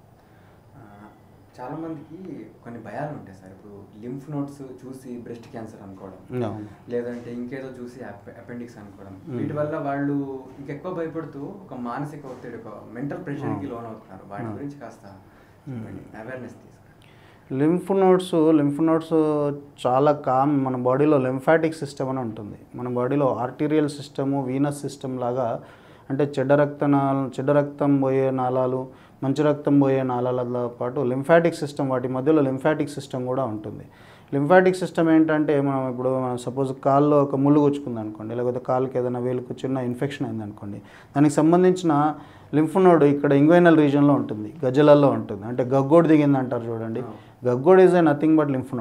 [SPEAKER 1] ఆ, చాలా మందికి కొన్ని భయాలు ఉంటాయి సార్ ఇప్పుడు లింఫ్ నోట్స్ చూసి బ్రెస్ట్ క్యాన్సర్ అనుకోవడం
[SPEAKER 2] అవును.
[SPEAKER 1] లేదంటే ఇంకేదో చూసి అపెండిక్స్ అనుకోవడం వీటి వల్ల వాళ్ళు ఇంకెక్కువ భయపడుతూ ఒక మానసిక ఒత్తిడి ఒక మెంటల్ ప్రెషర్కి లోన్ అవుతున్నారు వాటి గురించి కాస్త అవేర్నెస్ తీసుకురండి
[SPEAKER 2] లింఫ్ నోట్స్ లింఫ్ నోట్స్ చాలా కామ్ మన బాడీలో లింఫాటిక్ సిస్టమ్ అని ఉంటుంది మన బాడీలో ఆర్టీరియల్ సిస్టము వీనస్ సిస్టమ్ లాగా అంటే చెడ్డ రక్త నాళ చెడ్డ రక్తం పోయే నాళాలు మంచి రక్తం పోయే నాళాలతో పాటు లింఫాటిక్ సిస్టమ్ వాటి మధ్యలో లింఫాటిక్ సిస్టమ్ కూడా ఉంటుంది లింఫాటిక్ సిస్టమ్ ఏంటంటే మనం ఇప్పుడు సపోజ్ కాల్లో ఒక ముళ్ళు గుచ్చుకుంది అనుకోండి లేకపోతే కాలుకి ఏదైనా వేలుకు చిన్న ఇన్ఫెక్షన్ అయింది అనుకోండి దానికి సంబంధించిన లింఫ్ నోడ్ ఇక్కడ ఇంగ్వైనల్ రీజన్లో ఉంటుంది గజ్జలల్లో ఉంటుంది అంటే గగ్గోడు దిగింది అంటారు చూడండి గగ్గోడ్ is a nothing but lymph node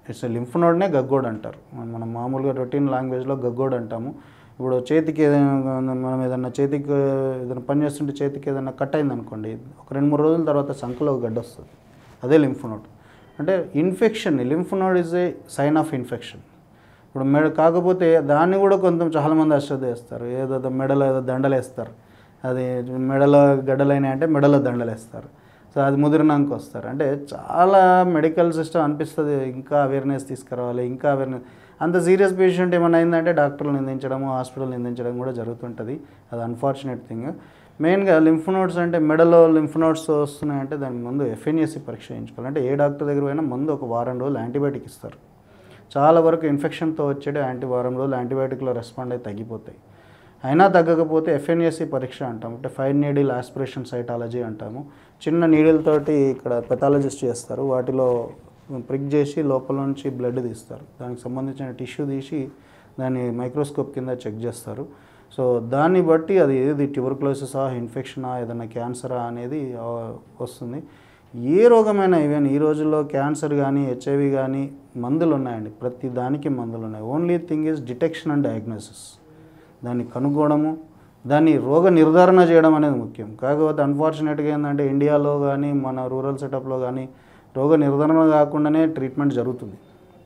[SPEAKER 2] it's lymph నోడ్నే గగ్గోడ్ అంటారు మన- మనం మామూలుగా రొటీన్ లాంగ్వేజ్లో గగ్గోడ్ అంటాము ఇప్పుడు చేతికి ఏదైనా మనం ఏదైనా చేతికి ఏదైనా పని చేస్తుంటే చేతికి ఏదైనా కట్ అయింది అనుకోండి ఒక రెండు మూడు రోజుల తర్వాత సంఖలో ఒక గడ్డ వస్తుంది అదే లింఫ్ నోడ్ అంటే infection lymph node is a sign of infection ఇప్పుడు మెడ కాకపోతే దాన్ని కూడా కొంచెం చాలామంది అశ్రద్ధ చేస్తారు ఏదో మెడలో ఏదో దండలు వేస్తారు అది మెడలో గడ్డలైనాయి అంటే మెడలో దండలు వేస్తారు సో అది ముదిరినాక వస్తారు అంటే చాలా మెడికల్ సిస్టమ్ అనిపిస్తుంది ఇంకా అవేర్నెస్ తీసుకురావాలి ఇంకా అవేర్నెస్ అంత సీరియస్ పేషెంట్ ఏమైనా అయిందంటే డాక్టర్లు నిందించడము హాస్పిటల్ నిందించడం కూడా జరుగుతుంటుంది అది అన్ఫార్చునేట్ థింగ్ మెయిన్గా లింఫ్ నోట్స్ అంటే మెడలో లింఫ్ నోట్స్ వస్తున్నాయంటే దానికి ముందు ఎఫ్ఎన్ఎస్సి పరీక్ష చేయించుకోవాలి అంటే ఏ డాక్టర్ దగ్గర పోయినా ముందు ఒక వారం రోజులు యాంటీబయాటిక్ ఇస్తారు చాలా వరకు ఇన్ఫెక్షన్తో వచ్చేటి యాంటీ వారం రోజులు యాంటీబయాటిక్లో రెస్పాండ్ అయి తగ్గిపోతాయి అయినా తగ్గకపోతే ఎఫ్ఎన్ఎస్సి పరీక్ష అంటాం అంటే ఫైవ్ నీడిల్ ఆస్పిరేషన్ సైటాలజీ అంటాము చిన్న నీడిల్ తోటి ఇక్కడ పెథాలజిస్ట్ చేస్తారు వాటిలో ప్రిక్ చేసి లోపల నుంచి బ్లడ్ తీస్తారు దానికి సంబంధించిన టిష్యూ తీసి దాన్ని మైక్రోస్కోప్ కింద చెక్ చేస్తారు సో దాన్ని బట్టి అది ఏది ట్యూబర్క్లోసిసా ఇన్ఫెక్షనా ఏదైనా క్యాన్సరా అనేది ఆ, వస్తుంది ఏ రోగమైనా ఈవెన్ ఈ రోజుల్లో క్యాన్సర్ కానీ హెచ్ఐవి కానీ మందులు ఉన్నాయండి ప్రతి దానికి మందులు ఉన్నాయి only thing is detection and diagnosis దాన్ని కనుక్కోవడము దాన్ని రోగ నిర్ధారణ చేయడం అనేది ముఖ్యం కాకపోతే అన్ఫార్చునేట్గా ఏంటంటే ఇండియాలో కానీ మన రూరల్ సెటప్లో కానీ రోగ నిర్ధారణ కాకుండానే ట్రీట్మెంట్ జరుగుతుంది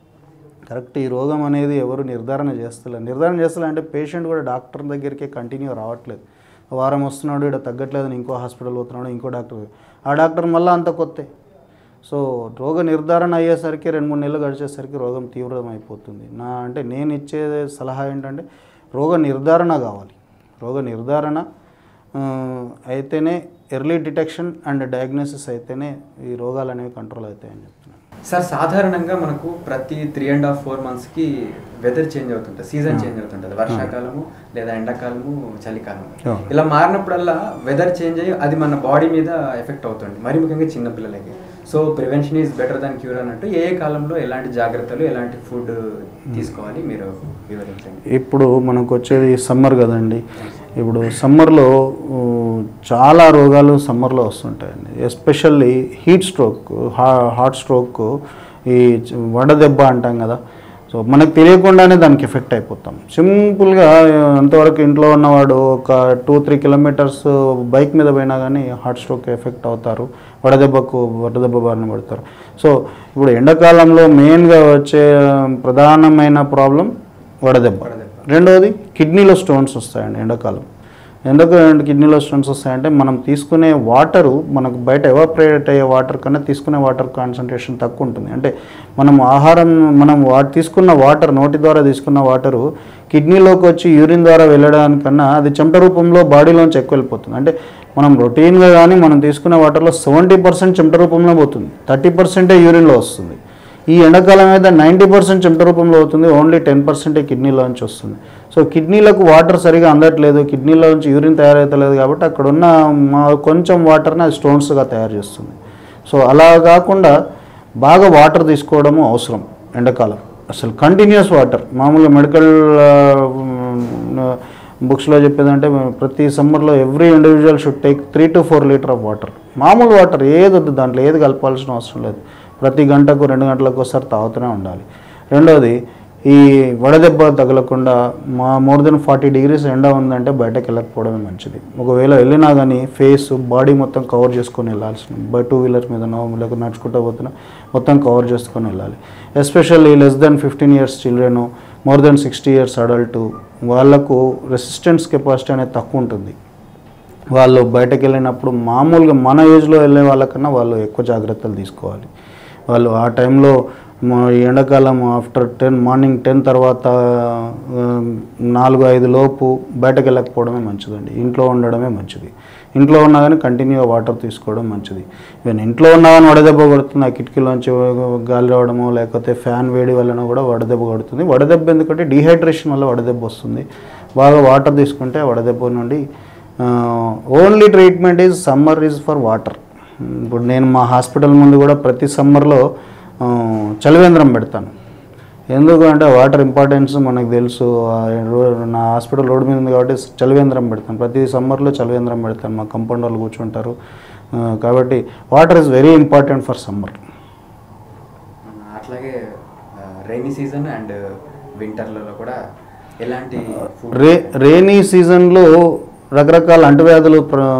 [SPEAKER 2] కరెక్ట్ ఈ రోగం అనేది ఎవరు నిర్ధారణ చేస్తలేదు నిర్ధారణ చేస్తలే అంటే పేషెంట్ కూడా డాక్టర్ దగ్గరికి కంటిన్యూ రావట్లేదు వారం వస్తున్నాడు ఇక్కడ తగ్గట్లేదని ఇంకో హాస్పిటల్ పోతున్నాడు ఇంకో డాక్టర్ ఆ డాక్టర్ మళ్ళీ అంత కొత్తే సో రోగ నిర్ధారణ అయ్యేసరికి రెండు మూడు నెలలు గడిచేసరికి రోగం తీవ్రమైపోతుంది నా అంటే నేను ఇచ్చే సలహా ఏంటంటే రోగ నిర్ధారణ కావాలి రోగ నిర్ధారణ ఆ, అయితేనే ఎర్లీ డిటెక్షన్ అండ్ డయాగ్నోసిస్ అయితేనే ఈ రోగాలు అనేవి కంట్రోల్ అవుతాయని చెప్తున్నాను
[SPEAKER 1] సార్ సాధారణంగా మనకు ప్రతి త్రీ అండ్ హాఫ్ ఫోర్ మంత్స్కి వెదర్ చేంజ్ అవుతుంటుంది సీజన్ చేంజ్ అవుతుంటుంది వర్షాకాలము లేదా ఎండాకాలము చలికాలము
[SPEAKER 2] Yeah.
[SPEAKER 1] ఇలా మారినప్పుడల్లా వెదర్ చేంజ్ అయ్యి అది మన బాడీ మీద ఎఫెక్ట్ అవుతుంది మరి ముఖ్యంగా చిన్న పిల్లలకి so prevention is better than cure అన్నట్టు ఏ ఏ కాలంలో ఎలాంటి జాగ్రత్తలు ఎలాంటి ఫుడ్ తీసుకోవాలి మీరు వివరించండి
[SPEAKER 2] ఇప్పుడు మనకు వచ్చేది సమ్మర్ కదండి ఇప్పుడు సమ్మర్లో ఊ, చాలా రోగాలు సమ్మర్లో వస్తుంటాయండి especially heat stroke heart stroke ఈ చ- వడదెబ్బ అంటాం కదా సో మనకు తెలియకుండానే దానికి ఎఫెక్ట్ అయిపోతాం సింపుల్గా అంతవరకు ఇంట్లో ఉన్నవాడు ఒక టూ త్రీ కిలోమీటర్స్ బైక్ మీద పోయినా కానీ హార్ట్ స్ట్రోక్ ఎఫెక్ట్ అవుతారు వడదెబ్బకు వడదెబ్బ బారిన పడతారు సో ఇప్పుడు ఎండాకాలంలో మెయిన్గా వచ్చే ప్రధానమైన ప్రాబ్లం వడదెబ్బ
[SPEAKER 1] వడదెబ్బ.
[SPEAKER 2] రెండవది కిడ్నీలో స్టోన్స్ వస్తాయండి ఎండాకాలం ఎందుకు కిడ్నీలో స్టోన్స్ వస్తాయంటే మనం తీసుకునే వాటరు మనకు బయట ఎవాపరేట్ అయ్యే వాటర్ కన్నా తీసుకునే వాటర్ కాన్సన్ట్రేషన్ తక్కువ ఉంటుంది అంటే మనం ఆహారం మనం వా తీసుకున్న వాటర్ నోటి ద్వారా తీసుకున్న వాటరు కిడ్నీలోకి వచ్చి యూరిన్ ద్వారా వెళ్ళడానికన్నా అది చెమట రూపంలో బాడీలోంచి ఎక్కువ వెళ్ళిపోతుంది అంటే మనం రొటీన్గా కానీ మనం తీసుకునే వాటర్లో సెవెంటీ పర్సెంట్ చెమట రూపంలో పోతుంది థర్టీ పర్సెంటే యూరిన్లో వస్తుంది ఈ ఎండాకాలం అయితే నైంటీ పర్సెంట్ చెమట రూపంలో అవుతుంది ఓన్లీ టెన్ పర్సెంటే కిడ్నీలోంచి వస్తుంది సో కిడ్నీలకు వాటర్ సరిగా అందట్లేదు కిడ్నీలో నుంచి యూరిన్ తయారవుతలేదు కాబట్టి అక్కడ ఉన్న మా కొంచెం వాటర్ని అది స్టోన్స్గా తయారు చేస్తుంది సో అలా కాకుండా బాగా వాటర్ తీసుకోవడము అవసరం ఎండాకాలం అసలు కంటిన్యూస్ వాటర్ మామూలుగా మెడికల్ బుక్స్లో చెప్పేదంటే ప్రతి సమ్మర్లో every individual should take three to four litre of water మామూలు వాటర్ ఏది వద్దు దాంట్లో ఏది కలపాల్సిన అవసరం లేదు ప్రతి గంటకు రెండు గంటలకు ఒకసారి తాగుతూనే ఉండాలి రెండవది ఈ వడదెబ్బ తగలకుండా మా మోర్ దెన్ ఫార్టీ డిగ్రీస్ ఎండ ఉందంటే బయటకు వెళ్ళకపోవడమే మంచిది ఒకవేళ వెళ్ళినా కానీ ఫేస్ బాడీ మొత్తం కవర్ చేసుకొని వెళ్ళాల్సిన బై టూ వీలర్ మీదనో లేకపోతే నడుచుకుంటూ పోతున్నా మొత్తం కవర్ చేసుకొని వెళ్ళాలి especially less than fifteen years children more than sixty years adult వాళ్ళకు రెసిస్టెన్స్ కెపాసిటీ అనేది తక్కువ ఉంటుంది వాళ్ళు బయటకు వెళ్ళినప్పుడు మామూలుగా మన ఏజ్లో వెళ్ళే వాళ్ళకన్నా వాళ్ళు ఎక్కువ జాగ్రత్తలు తీసుకోవాలి వాళ్ళు ఆ టైంలో మా ఈ ఎండాకాలం ఆఫ్టర్ టెన్ మార్నింగ్ టెన్ తర్వాత ఆ, నాలుగు ఐదు లోపు బయటకు వెళ్ళకపోవడమే మంచిదండి ఇంట్లో ఉండడమే మంచిది ఇంట్లో ఉన్నా కానీ కంటిన్యూగా వాటర్ తీసుకోవడం మంచిది ఈవెన్ ఇంట్లో ఉన్నా కానీ వడదెబ్బ కొడుతుంది ఆ కిటికీలోంచి గాలి రావడమో లేకపోతే ఫ్యాన్ వేడి వలన కూడా వడదెబ్బ కొడుతుంది వడదెబ్బ ఎందుకంటే డీహైడ్రేషన్ వల్ల వడదెబ్బ వస్తుంది బాగా వాటర్ తీసుకుంటే ఆ వడదెబ్బ నుండి only treatment is summer is for water ఇప్పుడు నేను మా హాస్పిటల్ ముందు కూడా ప్రతి సమ్మర్లో చలివేంద్రం పెడతాను ఎందుకు అంటే వాటర్ ఇంపార్టెన్స్ మనకు తెలుసు ఆ రో- నా హాస్పిటల్ రోడ్ మీద ఉంది కాబట్టి చలివేంద్రం పెడతాను ప్రతి సమ్మర్లో చలివేంద్రం పెడతాను మా కంపౌండ్ వాళ్ళు కూర్చుంటారు ఆ, కాబట్టి water is very important for summer
[SPEAKER 1] అట్లాగే రైనీ సీజన్ అండ్ వింటర్లలో కూడా ఎలాంటి food-
[SPEAKER 2] రే రేనీ సీజన్లో రకరకాల అంటువ్యాధులు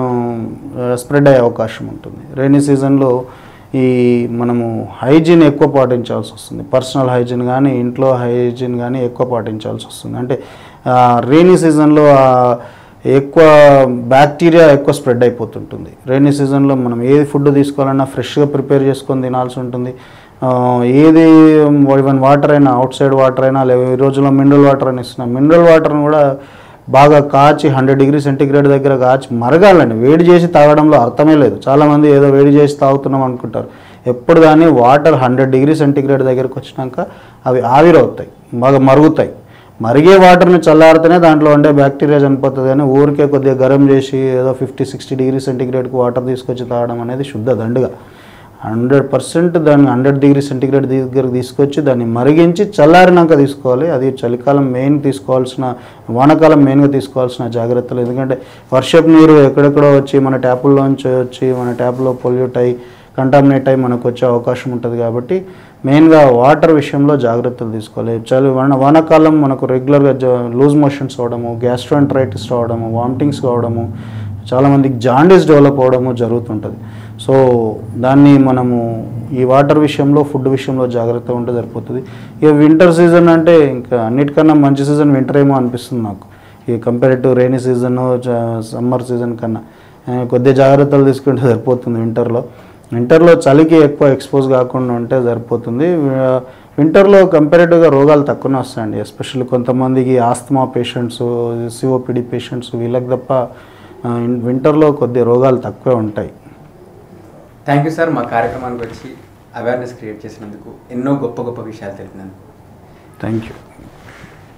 [SPEAKER 2] స్ప్రెడ్ అయ్యే అవకాశం ఉంటుంది రైనీ సీజన్లో ఈ మనము హైజీన్ ఎక్కువ పాటించాల్సి వస్తుంది పర్సనల్ హైజీన్ కానీ ఇంట్లో హైజీన్ కానీ ఎక్కువ పాటించాల్సి వస్తుంది అంటే రైనీ సీజన్లో ఎక్కువ బ్యాక్టీరియా ఎక్కువ స్ప్రెడ్ అయిపోతుంటుంది రైనీ సీజన్లో మనం ఏది ఫుడ్ తీసుకోవాలన్నా ఫ్రెష్గా ప్రిపేర్ చేసుకొని తినాల్సి ఉంటుంది ఆ, ఏది ఈవెన్ వాటర్ అయినా అవుట్ సైడ్ వాటర్ అయినా లేదా ఈ రోజుల్లో మినరల్ వాటర్ అని ఇస్తున్నాం మినరల్ వాటర్ని కూడా బాగా కాచి హండ్రెడ్ డిగ్రీ సెంటీగ్రేడ్ దగ్గర కాచి మరగాలండి వేడి చేసి తాగడంలో అర్థమే లేదు చాలామంది ఏదో వేడి చేసి తాగుతున్నాం అనుకుంటారు ఎప్పుడు కానీ వాటర్ హండ్రెడ్ డిగ్రీ సెంటీగ్రేడ్ దగ్గరకు వచ్చినాక అవి ఆవిరవుతాయి బాగా మరుగుతాయి మరిగే వాటర్ని చల్లారితేనే దాంట్లో ఉండే బ్యాక్టీరియా చనిపోతుంది కానీ ఊరికే కొద్దిగా గరం చేసి ఏదో ఫిఫ్టీ సిక్స్టీ డిగ్రీ సెంటీగ్రేడ్కి వాటర్ తీసుకొచ్చి తాగడం అనేది శుద్ధ దండుగా హండ్రెడ్ పర్సెంట్ దాన్ని హండ్రెడ్ డిగ్రీ సెంటీగ్రేడ్ దగ్గరకు తీసుకొచ్చి దాన్ని మరిగించి చల్లారినాక తీసుకోవాలి అది చలికాలం మెయిన్ తీసుకోవాల్సిన వానాకాలం మెయిన్గా తీసుకోవాల్సిన జాగ్రత్తలు ఎందుకంటే వర్షపు నీరు ఎక్కడెక్కడో వచ్చి మన ట్యాపుల్లోంచి వచ్చి మన ట్యాప్లో పొల్యూట్ అయ్యి కంటామినేట్ అయ్యి మనకు వచ్చే అవకాశం ఉంటుంది కాబట్టి మెయిన్గా వాటర్ విషయంలో జాగ్రత్తలు తీసుకోవాలి చలి వాన వానాకాలం మనకు రెగ్యులర్గా జ లూజ్ మోషన్స్ అవడము గ్యాస్ట్రోంట్రైటిస్ రావడము వామిటింగ్స్ కావడము చాలామందికి జాండీస్ డెవలప్ అవడము జరుగుతుంటుంది సో దాన్ని మనము ఈ వాటర్ విషయంలో ఫుడ్ విషయంలో జాగ్రత్త ఉంటే సరిపోతుంది ఇక వింటర్ సీజన్ అంటే ఇంకా అన్నిటికన్నా మంచి సీజన్ వింటర్ ఏమో అనిపిస్తుంది నాకు ఈ compare to rainy season summer season కన్నా ఆ, కొద్దిగా జాగ్రత్తలు తీసుకుంటే సరిపోతుంది వింటర్లో వింటర్లో చలికి ఎక్కువ ఎక్స్పోజ్ కాకుండా ఉంటే సరిపోతుంది వి- వింటర్లో కంపారిటివ్గా రోగాలు తక్కువనే వస్తాయండి ఎస్పెషల్లీ కొంతమందికి ఆస్తమా పేషెంట్స్ సిఓపిడి పేషెంట్స్ వీళ్ళకి తప్ప ఆ, ఇన్- వింటర్లో కొద్దిగా రోగాలు తక్కువే ఉంటాయి
[SPEAKER 1] థ్యాంక్ యూ సార్ మా కార్యక్రమానికి వచ్చి అవేర్నెస్ క్రియేట్ చేసినందుకు ఎన్నో గొప్ప గొప్ప విషయాలు తెలిపినందుకు
[SPEAKER 2] థ్యాంక్ యూ